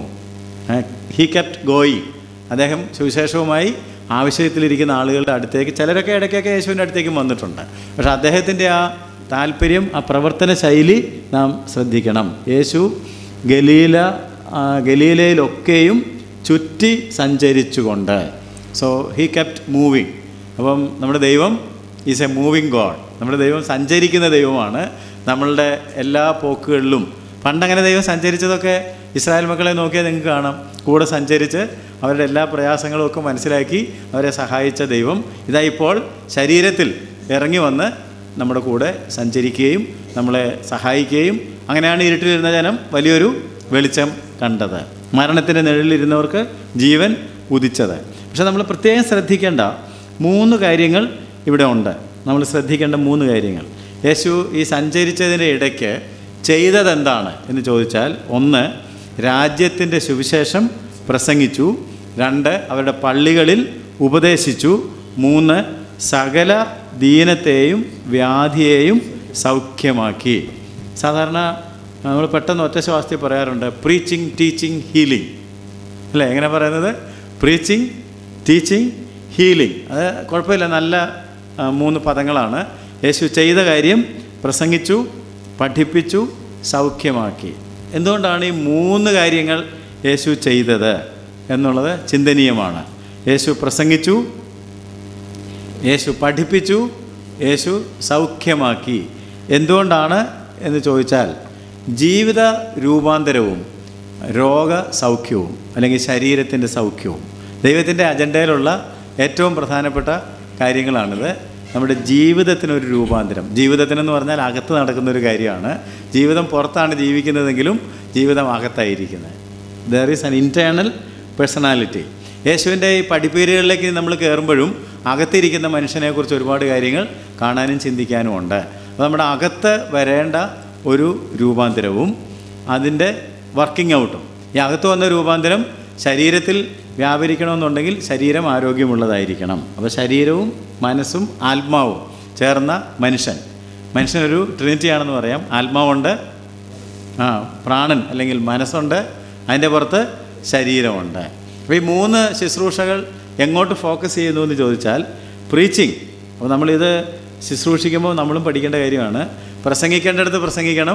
A: ഹീ കെപ്റ്റ് ഗോയിങ് അദ്ദേഹം സുവിശേഷവുമായി ആവശ്യത്തിലിരിക്കുന്ന ആളുകളുടെ അടുത്തേക്ക് ചിലരൊക്കെ ഇടയ്ക്കൊക്കെ യേശുവിൻ്റെ അടുത്തേക്ക് വന്നിട്ടുണ്ട് പക്ഷേ അദ്ദേഹത്തിൻ്റെ ആ താല്പര്യം ആ പ്രവർത്തന ശൈലി നാം ശ്രദ്ധിക്കണം യേശു ഗലീല ആ, ഗലീലയിലൊക്കെയും ചുറ്റി സഞ്ചരിച്ചുകൊണ്ട് സോ ഹീ കെപ്റ്റ് മൂവിങ് അപ്പം നമ്മുടെ ദൈവം ഈസ് എ മൂവിങ് ഗോഡ് നമ്മുടെ ദൈവം സഞ്ചരിക്കുന്ന ദൈവമാണ് നമ്മളുടെ എല്ലാ പോക്കുകളിലും പണ്ടങ്ങനെ ദൈവം സഞ്ചരിച്ചതൊക്കെ ഇസ്രായേൽ മക്കളെ നോക്കിയാൽ നിങ്ങൾക്ക് കാണാം കൂടെ സഞ്ചരിച്ച് അവരുടെ എല്ലാ പ്രയാസങ്ങളും ഒക്കെ മനസ്സിലാക്കി അവരെ സഹായിച്ച ദൈവം ഇതാ ഇപ്പോൾ ശരീരത്തിൽ ഇറങ്ങി വന്ന് നമ്മുടെ കൂടെ സഞ്ചരിക്കുകയും നമ്മളെ സഹായിക്കുകയും അങ്ങനെയാണ് ഇരുട്ടിലിരുന്ന ജനം വലിയൊരു വെളിച്ചം കണ്ടത് മരണത്തിൻ്റെ നിഴലിലിരുന്നവർക്ക് ജീവൻ ഉദിച്ചത് പക്ഷെ നമ്മൾ പ്രത്യേകം ശ്രദ്ധിക്കേണ്ട മൂന്ന് കാര്യങ്ങൾ ഇവിടെ ഉണ്ട് നമ്മൾ ശ്രദ്ധിക്കേണ്ട മൂന്ന് കാര്യങ്ങൾ യേശു ഈ സഞ്ചരിച്ചതിൻ്റെ ഇടയ്ക്ക് ചെയ്തതെന്താണ് എന്ന് ചോദിച്ചാൽ ഒന്ന് രാജ്യത്തിൻ്റെ സുവിശേഷം പ്രസംഗിച്ചു രണ്ട് അവരുടെ പള്ളികളിൽ ഉപദേശിച്ചു മൂന്ന് സകല ദീനത്തെയും വ്യാധിയെയും സൗഖ്യമാക്കി സാധാരണ നമ്മൾ പെട്ടെന്ന് ഒറ്റ ശ്വാസത്തിൽ പറയാറുണ്ട് പ്രീച്ചിങ് ടീച്ചിങ് ഹീലിംഗ് അല്ലേ എങ്ങനെ പറയുന്നത് പ്രീച്ചിങ് ടീച്ചിങ് ഹീലിംഗ് അത് കുഴപ്പമില്ല നല്ല ആ, മൂന്ന് പദങ്ങളാണ് യേശു ചെയ്ത കാര്യം പ്രസംഗിച്ചു പഠിപ്പിച്ചു സൗഖ്യമാക്കി എന്തുകൊണ്ടാണ് ഈ മൂന്ന് കാര്യങ്ങൾ യേശു ചെയ്തത് എന്നുള്ളത് ചിന്തനീയമാണ് യേശു പ്രസംഗിച്ചു യേശു പഠിപ്പിച്ചു യേശു സൗഖ്യമാക്കി എന്തുകൊണ്ടാണ് എന്ന് ചോദിച്ചാൽ ജീവിത രൂപാന്തരവും രോഗ സൗഖ്യവും അല്ലെങ്കിൽ ശരീരത്തിൻ്റെ സൗഖ്യവും ദൈവത്തിൻ്റെ അജണ്ടയിലുള്ള ഏറ്റവും പ്രധാനപ്പെട്ട കാര്യങ്ങളാണിത് നമ്മുടെ ജീവിതത്തിനൊരു രൂപാന്തരം ജീവിതത്തിനെന്ന് പറഞ്ഞാൽ അകത്ത് നടക്കുന്ന ഒരു കാര്യമാണ് ജീവിതം പുറത്താണ് ജീവിക്കുന്നതെങ്കിലും ജീവിതം അകത്തായിരിക്കുന്നത് there is an internal personality യേശുവിൻ്റെ ഈ പഠിപ്പീരുകളിലേക്ക് നമ്മൾ കയറുമ്പോഴും അകത്തിരിക്കുന്ന മനുഷ്യനെക്കുറിച്ച് ഒരുപാട് കാര്യങ്ങൾ കാണാനും ചിന്തിക്കാനും ഉണ്ട് അപ്പോൾ നമ്മുടെ അകത്ത് വരേണ്ട ഒരു രൂപാന്തരവും അതിൻ്റെ വർക്കിംഗ് ഔട്ടും ഈ അകത്ത് വന്ന രൂപാന്തരം ശരീരത്തിൽ വ്യാപരിക്കണമെന്നുണ്ടെങ്കിൽ ശരീരം ആരോഗ്യമുള്ളതായിരിക്കണം അപ്പോൾ ശരീരവും മനസ്സും ആത്മാവും ചേർന്ന മനുഷ്യൻ മനുഷ്യനൊരു ട്രിനിറ്റിയാണെന്ന് പറയാം ആത്മാവുണ്ട് ആ പ്രാണൻ അല്ലെങ്കിൽ മനസ്സുണ്ട് അതിൻ്റെ പുറത്ത് ശരീരമുണ്ട് അപ്പോൾ ഈ മൂന്ന് ശുശ്രൂഷകൾ എങ്ങോട്ട് ഫോക്കസ് ചെയ്യുന്നു എന്ന് ചോദിച്ചാൽ പ്രീച്ചിങ് അപ്പോൾ നമ്മളിത് ശുശ്രൂഷിക്കുമ്പോൾ നമ്മളും പഠിക്കേണ്ട കാര്യമാണ് പ്രസംഗിക്കേണ്ടടുത്ത് പ്രസംഗിക്കണം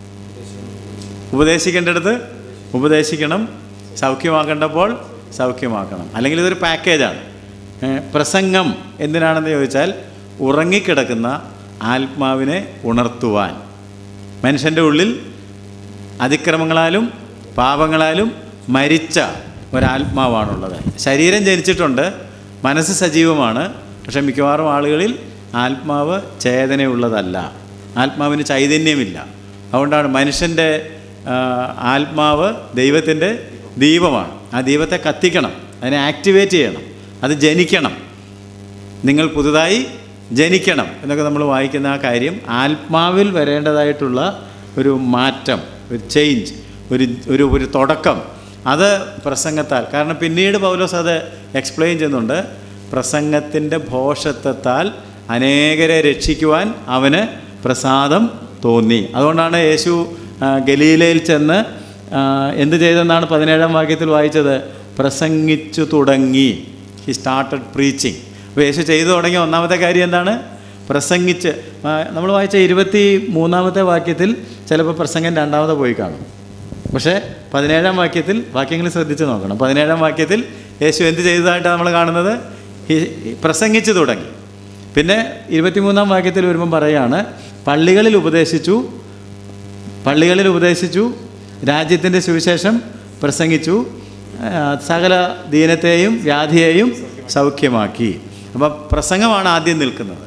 A: ഉപദേശിക്കേണ്ടടുത്ത് ഉപദേശിക്കണം സൗഖ്യമാക്കേണ്ടപ്പോൾ സൗഖ്യമാക്കണം അല്ലെങ്കിൽ ഇതൊരു പാക്കേജാണ് ഏ, പ്രസംഗം എന്തിനാണെന്ന് ചോദിച്ചാൽ ഉറങ്ങിക്കിടക്കുന്ന ആത്മാവിനെ ഉണർത്തുവാൻ മനുഷ്യൻ്റെ ഉള്ളിൽ അതിക്രമങ്ങളാലും പാപങ്ങളാലും മരിച്ച ഒരാത്മാവാണുള്ളത് ശരീരം ജനിച്ചിട്ടുണ്ട് മനസ്സ് സജീവമാണ് പക്ഷെ മിക്കവാറും ആളുകളിൽ ആത്മാവ് ചേതനയുള്ളതല്ല ആത്മാവിന് ചൈതന്യമില്ല അതുകൊണ്ടാണ് മനുഷ്യൻ്റെ ആ, ആത്മാവ് ദൈവത്തിൻ്റെ ദീപമാണ് ആ ദീപത്തെ കത്തിക്കണം അതിനെ ആക്ടിവേറ്റ് ചെയ്യണം അത് ജനിക്കണം നിങ്ങൾ പുതുതായി ജനിക്കണം എന്നൊക്കെ നമ്മൾ വായിക്കുന്ന ആ കാര്യം ആത്മാവിൽ വരേണ്ടതായിട്ടുള്ള ഒരു മാറ്റം ഒരു ചേഞ്ച് ഒരു ഒരു ഒരു തുടക്കം അത് പ്രസംഗത്താൽ കാരണം പിന്നീട് പൗലോസ് അത് എക്സ്പ്ലെയിൻ ചെയ്യുന്നുണ്ട് പ്രസംഗത്തിൻ്റെ ഭോഷത്വത്താൽ അനേകരെ രക്ഷിക്കുവാൻ അവന് പ്രസാദം തോന്നി അതുകൊണ്ടാണ് യേശു ആ, ഗലീലയിൽ ചെന്ന് ആ, എന്ത് ചെയ്തെന്നാണ് പതിനേഴാം വാക്യത്തിൽ വായിച്ചത് പ്രസംഗിച്ചു തുടങ്ങി ഹി സ്റ്റാർട്ടഡ് പ്രീച്ചിങ് അപ്പോൾ യേശു ചെയ്തു തുടങ്ങിയ ഒന്നാമത്തെ കാര്യം എന്താണ് പ്രസംഗിച്ച് നമ്മൾ വായിച്ച ഇരുപത്തി മൂന്നാമത്തെ വാക്യത്തിൽ ചിലപ്പോൾ പ്രസംഗം രണ്ടാമത് പോയി കാണും പക്ഷേ പതിനേഴാം വാക്യത്തിൽ വാക്യങ്ങൾ ശ്രദ്ധിച്ച് നോക്കണം പതിനേഴാം വാക്യത്തിൽ യേശു എന്ത് ചെയ്തതായിട്ടാണ് നമ്മൾ കാണുന്നത് ഹി- പ്രസംഗിച്ചു തുടങ്ങി പിന്നെ ഇരുപത്തിമൂന്നാം വാക്യത്തിൽ വരുമ്പം പറയുകയാണ് പള്ളികളിൽ ഉപദേശിച്ചു പള്ളികളിൽ ഉപദേശിച്ചു രാജ്യത്തിൻ്റെ സുവിശേഷം പ്രസംഗിച്ചു ആ, സകല ദീനത്തെയും വ്യാധിയെയും സൗഖ്യമാക്കി അപ്പം പ്രസംഗമാണ് ആദ്യം നിൽക്കുന്നത്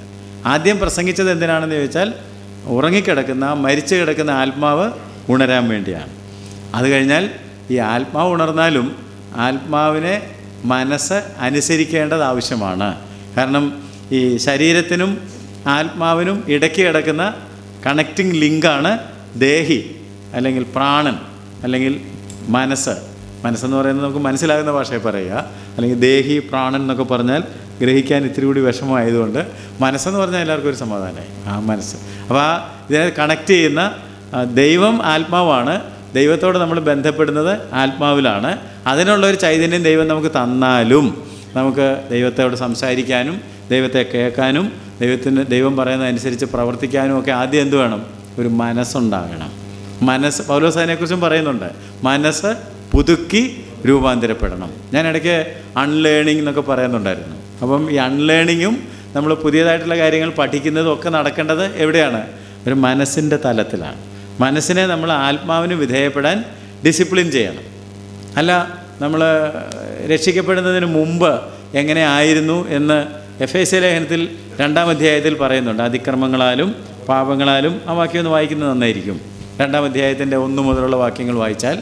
A: ആദ്യം പ്രസംഗിച്ചത് എന്തിനാണെന്ന് ചോദിച്ചാൽ ഉറങ്ങിക്കിടക്കുന്ന മരിച്ചു കിടക്കുന്ന ആത്മാവ് ഉണരാൻ വേണ്ടിയാണ് അത് കഴിഞ്ഞാൽ ഈ ആത്മാവ് ഉണർന്നാലും ആത്മാവിനെ മനസ്സ് അനുസരിക്കേണ്ടത് ആവശ്യമാണ് കാരണം ഈ ശരീരത്തിനും ആത്മാവിനും ഇടയ്ക്ക് കിടക്കുന്ന കണക്റ്റിംഗ് ലിങ്കാണ് ദേഹി അല്ലെങ്കിൽ പ്രാണൻ അല്ലെങ്കിൽ മനസ്സ് മനസ്സെന്ന് പറയുന്നത് നമുക്ക് മനസ്സിലാകുന്ന ഭാഷയിൽ പറയുക അല്ലെങ്കിൽ ദേഹി പ്രാണൻ എന്നൊക്കെ പറഞ്ഞാൽ ഗ്രഹിക്കാൻ ഇത്തിരി കൂടി വിഷമമായതുകൊണ്ട് മനസ്സെന്ന് പറഞ്ഞാൽ എല്ലാവർക്കും ഒരു സമാധാനമായി ആ മനസ്സ് അപ്പോൾ ആ ഇതിനെ കണക്ട് ചെയ്യുന്ന ആ, ദൈവം ആത്മാവാണ് ദൈവത്തോട് നമ്മൾ ബന്ധപ്പെടുന്നത് ആത്മാവിലാണ് അതിനുള്ള ഒരു ചൈതന്യം ദൈവം നമുക്ക് തന്നാലും നമുക്ക് ദൈവത്തോട് സംസാരിക്കാനും ദൈവത്തെ കേൾക്കാനും ദൈവത്തിന് ദൈവം പറയുന്നതനുസരിച്ച് പ്രവർത്തിക്കാനും ഒക്കെ ആദ്യം എന്ത് വേണം ഒരു മനസ്സുണ്ടാകണം മനസ്സ് പൗലോസ് അതിനെക്കുറിച്ചും പറയുന്നുണ്ട് മനസ്സ് പുതുക്കി രൂപാന്തരപ്പെടണം ഞാൻ ഇടയ്ക്ക് അൺലേണിംഗ് എന്നൊക്കെ പറയുന്നുണ്ടായിരുന്നു അപ്പം ഈ അൺലേണിങ്ങും നമ്മൾ പുതിയതായിട്ടുള്ള കാര്യങ്ങൾ പഠിക്കുന്നതും ഒക്കെ നടക്കേണ്ടത് എവിടെയാണ് ഒരു മനസ്സിൻ്റെ തലത്തിലാണ് മനസ്സിനെ നമ്മൾ ആത്മാവിന് വിധേയപ്പെടാൻ ഡിസിപ്ലിൻ ചെയ്യണം അല്ല നമ്മൾ രക്ഷിക്കപ്പെടുന്നതിന് മുമ്പ് എങ്ങനെ ആയിരുന്നു എന്ന് എഫ് എസ് ലേഖനത്തിൽ രണ്ടാം അധ്യായത്തിൽ പറയുന്നുണ്ട് അതിക്രമങ്ങളാലും പാപങ്ങളാലും ആ വാക്യം ഒന്ന് വായിക്കുന്നത് നന്നായിരിക്കും രണ്ടാം അധ്യായത്തിൻ്റെ ഒന്ന് മുതലുള്ള വാക്യങ്ങൾ വായിച്ചാൽ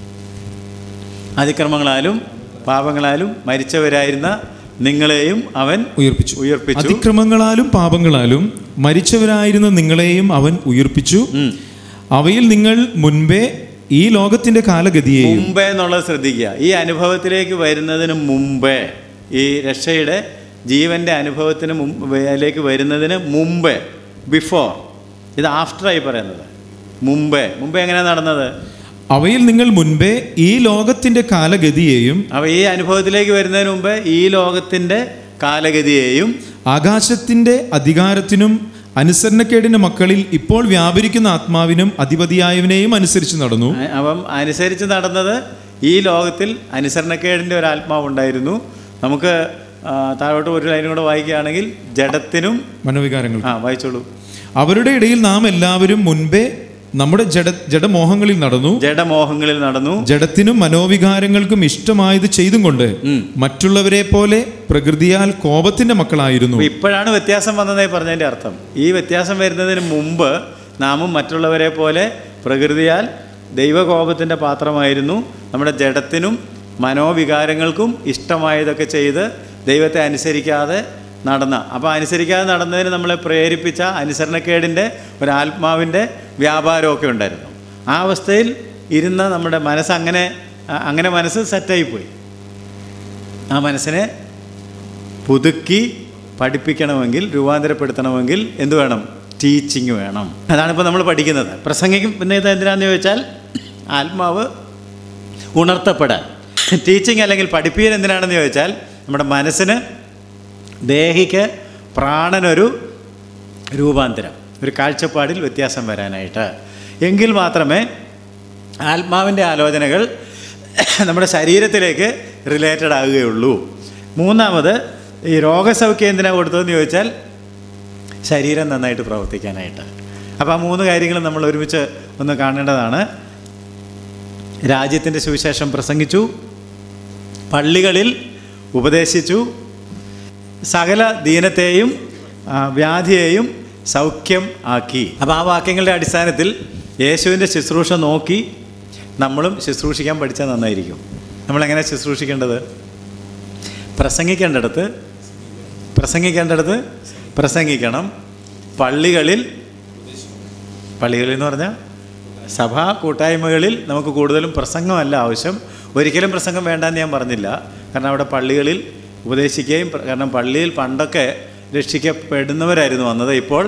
A: അതിക്രമങ്ങളാലും പാപങ്ങളാലും മരിച്ചവരായിരുന്ന നിങ്ങളെയും അവൻ
B: ഉയർപ്പിച്ചു
A: ഉയർപ്പിച്ചു
B: അതിക്രമങ്ങളാലും പാപങ്ങളാലും മരിച്ചവരായിരുന്ന നിങ്ങളെയും അവൻ ഉയർപ്പിച്ചു
A: ഉം.
B: അവയിൽ നിങ്ങൾ മുൻപേ ഈ ലോകത്തിന്റെ കാലഗതിയെയും
A: മുമ്പേ എന്നുള്ളത് ശ്രദ്ധിക്കുക ഈ അനുഭവത്തിലേക്ക് വരുന്നതിന് മുമ്പേ ഈ രക്ഷയുടെ ജീവൻ്റെ അനുഭവത്തിന് മുമ്പിലേക്ക് വരുന്നതിന് മുമ്പേ ബിഫോർ ഇത് ആഫ്റ്ററായി പറയുന്നത് മുമ്പേ മുമ്പേ എങ്ങനെയാണ് നടന്നത്
B: അവയിൽ നിങ്ങൾ മുൻപേ ഈ ലോകത്തിന്റെ കാലഗതിയെയും
A: അപ്പോൾ ഈ അനുഭവത്തിലേക്ക് വരുന്നതിന് മുമ്പേ ഈ ലോകത്തിൻ്റെ കാലഗതിയെയും
B: ആകാശത്തിന്റെ അധികാരത്തിനും അനുസരണക്കേടിന്റെ മക്കളിൽ ഇപ്പോൾ വ്യാപരിക്കുന്ന ആത്മാവിനും അധിപതിയായവനെയും അനുസരിച്ച് നടന്നു
A: അ- അപ്പം അനുസരിച്ച് നടന്നത് ഈ ലോകത്തിൽ അനുസരണക്കേടിൻ്റെ ഒരു ആത്മാവുണ്ടായിരുന്നു നമുക്ക് ആ, താഴോട്ട് ഒരു ലൈനും കൂടെ വായിക്കുകയാണെങ്കിൽ ജഡത്തിനും
B: മനോവികാരങ്ങൾ
A: ആ വായിച്ചോളൂ
B: അവരുടെ ഇടയിൽ നാം എല്ലാവരും മുൻപേ നമ്മുടെ ജഡ ജഡമോഹങ്ങളിൽ നടന്നു
A: ജഡമോഹങ്ങളിൽ നടന്നു
B: ജഡത്തിനും മനോവികാരങ്ങൾക്കും ഇഷ്ടമായത് ചെയ്തും കൊണ്ട് മറ്റുള്ളവരെ പോലെ പ്രകൃതിയാൽ കോപത്തിന്റെ മക്കളായിരുന്നു
A: അപ്പൊ ഇപ്പോഴാണ് വ്യത്യാസം വന്നതായി പറഞ്ഞതിൻ്റെ അർത്ഥം ഈ വ്യത്യാസം വരുന്നതിന് മുമ്പ് നാമും മറ്റുള്ളവരെ പോലെ പ്രകൃതിയാൽ ദൈവകോപത്തിൻ്റെ പാത്രമായിരുന്നു നമ്മുടെ ജഡത്തിനും മനോവികാരങ്ങൾക്കും ഇഷ്ടമായതൊക്കെ ചെയ്ത് ദൈവത്തെ അനുസരിക്കാതെ നടന്ന അപ്പോൾ അനുസരിക്കാതെ നടന്നതിന് നമ്മളെ പ്രേരിപ്പിച്ച അനുസരണക്കേടിൻ്റെ ഒരു ആത്മാവിൻ്റെ വ്യാപാരമൊക്കെ ഉണ്ടായിരുന്നു ആ അവസ്ഥയിൽ ഇരുന്ന നമ്മുടെ മനസ്സ് അങ്ങനെ അ- അങ്ങനെ മനസ്സ് സെറ്റായിപ്പോയി ആ മനസ്സിനെ പുതുക്കി പഠിപ്പിക്കണമെങ്കിൽ രൂപാന്തരപ്പെടുത്തണമെങ്കിൽ എന്ത് വേണം ടീച്ചിങ് വേണം അതാണിപ്പോൾ നമ്മൾ പഠിക്കുന്നത് പ്രസംഗിക്കുന്നത് എന്തിനാണെന്ന് ചോദിച്ചാൽ ആത്മാവ് ഉണർത്തപ്പെടാൻ ടീച്ചിങ് അല്ലെങ്കിൽ പഠിപ്പിക്കൽ എന്തിനാണെന്ന് ചോദിച്ചാൽ നമ്മുടെ മനസ്സിന് ദേഹിക്ക് പ്രാണനൊരു രൂപാന്തരം ഒരു കാഴ്ചപ്പാടിൽ വ്യത്യാസം വരാനായിട്ട് എങ്കിൽ മാത്രമേ ആത്മാവിൻ്റെ ആലോചനകൾ നമ്മുടെ ശരീരത്തിലേക്ക് റിലേറ്റഡ് ആകുകയുള്ളൂ മൂന്നാമത് ഈ രോഗസൗഖ്യം എന്തിനാണ് കൊടുത്തതെന്ന് ചോദിച്ചാൽ ശരീരം നന്നായിട്ട് പ്രവർത്തിക്കാനായിട്ട് അപ്പോൾ ആ മൂന്ന് കാര്യങ്ങളും നമ്മൾ ഒരുമിച്ച് ഒന്ന് കാണേണ്ടതാണ് രാജ്യത്തിൻ്റെ സുവിശേഷം പ്രസംഗിച്ചു പള്ളികളിൽ ഉപദേശിച്ചു സകല ദീനത്തെയും ആ, വ്യാധിയെയും സൗഖ്യം ആക്കി അപ്പോൾ ആ വാക്യങ്ങളുടെ അടിസ്ഥാനത്തിൽ യേശുവിൻ്റെ ശുശ്രൂഷ നോക്കി നമ്മളും ശുശ്രൂഷിക്കാൻ പഠിച്ചാൽ നന്നായിരിക്കും നമ്മളെങ്ങനെ ശുശ്രൂഷിക്കേണ്ടത് പ്രസംഗിക്കേണ്ടടുത്ത് പ്രസംഗിക്കേണ്ടടുത്ത് പ്രസംഗിക്കണം പള്ളികളിൽ പള്ളികളിൽ എന്ന് പറഞ്ഞാൽ സഭാ കൂട്ടായ്മകളിൽ നമുക്ക് കൂടുതലും പ്രസംഗമല്ല ആവശ്യം ഒരിക്കലും പ്രസംഗം വേണ്ടെന്ന് ഞാൻ പറഞ്ഞില്ല കാരണം അവിടെ പള്ളികളിൽ ഉപദേശിക്കുകയും പ്ര- കാരണം പള്ളിയിൽ പണ്ടൊക്കെ രക്ഷിക്കപ്പെടുന്നവരായിരുന്നു വന്നത് ഇപ്പോൾ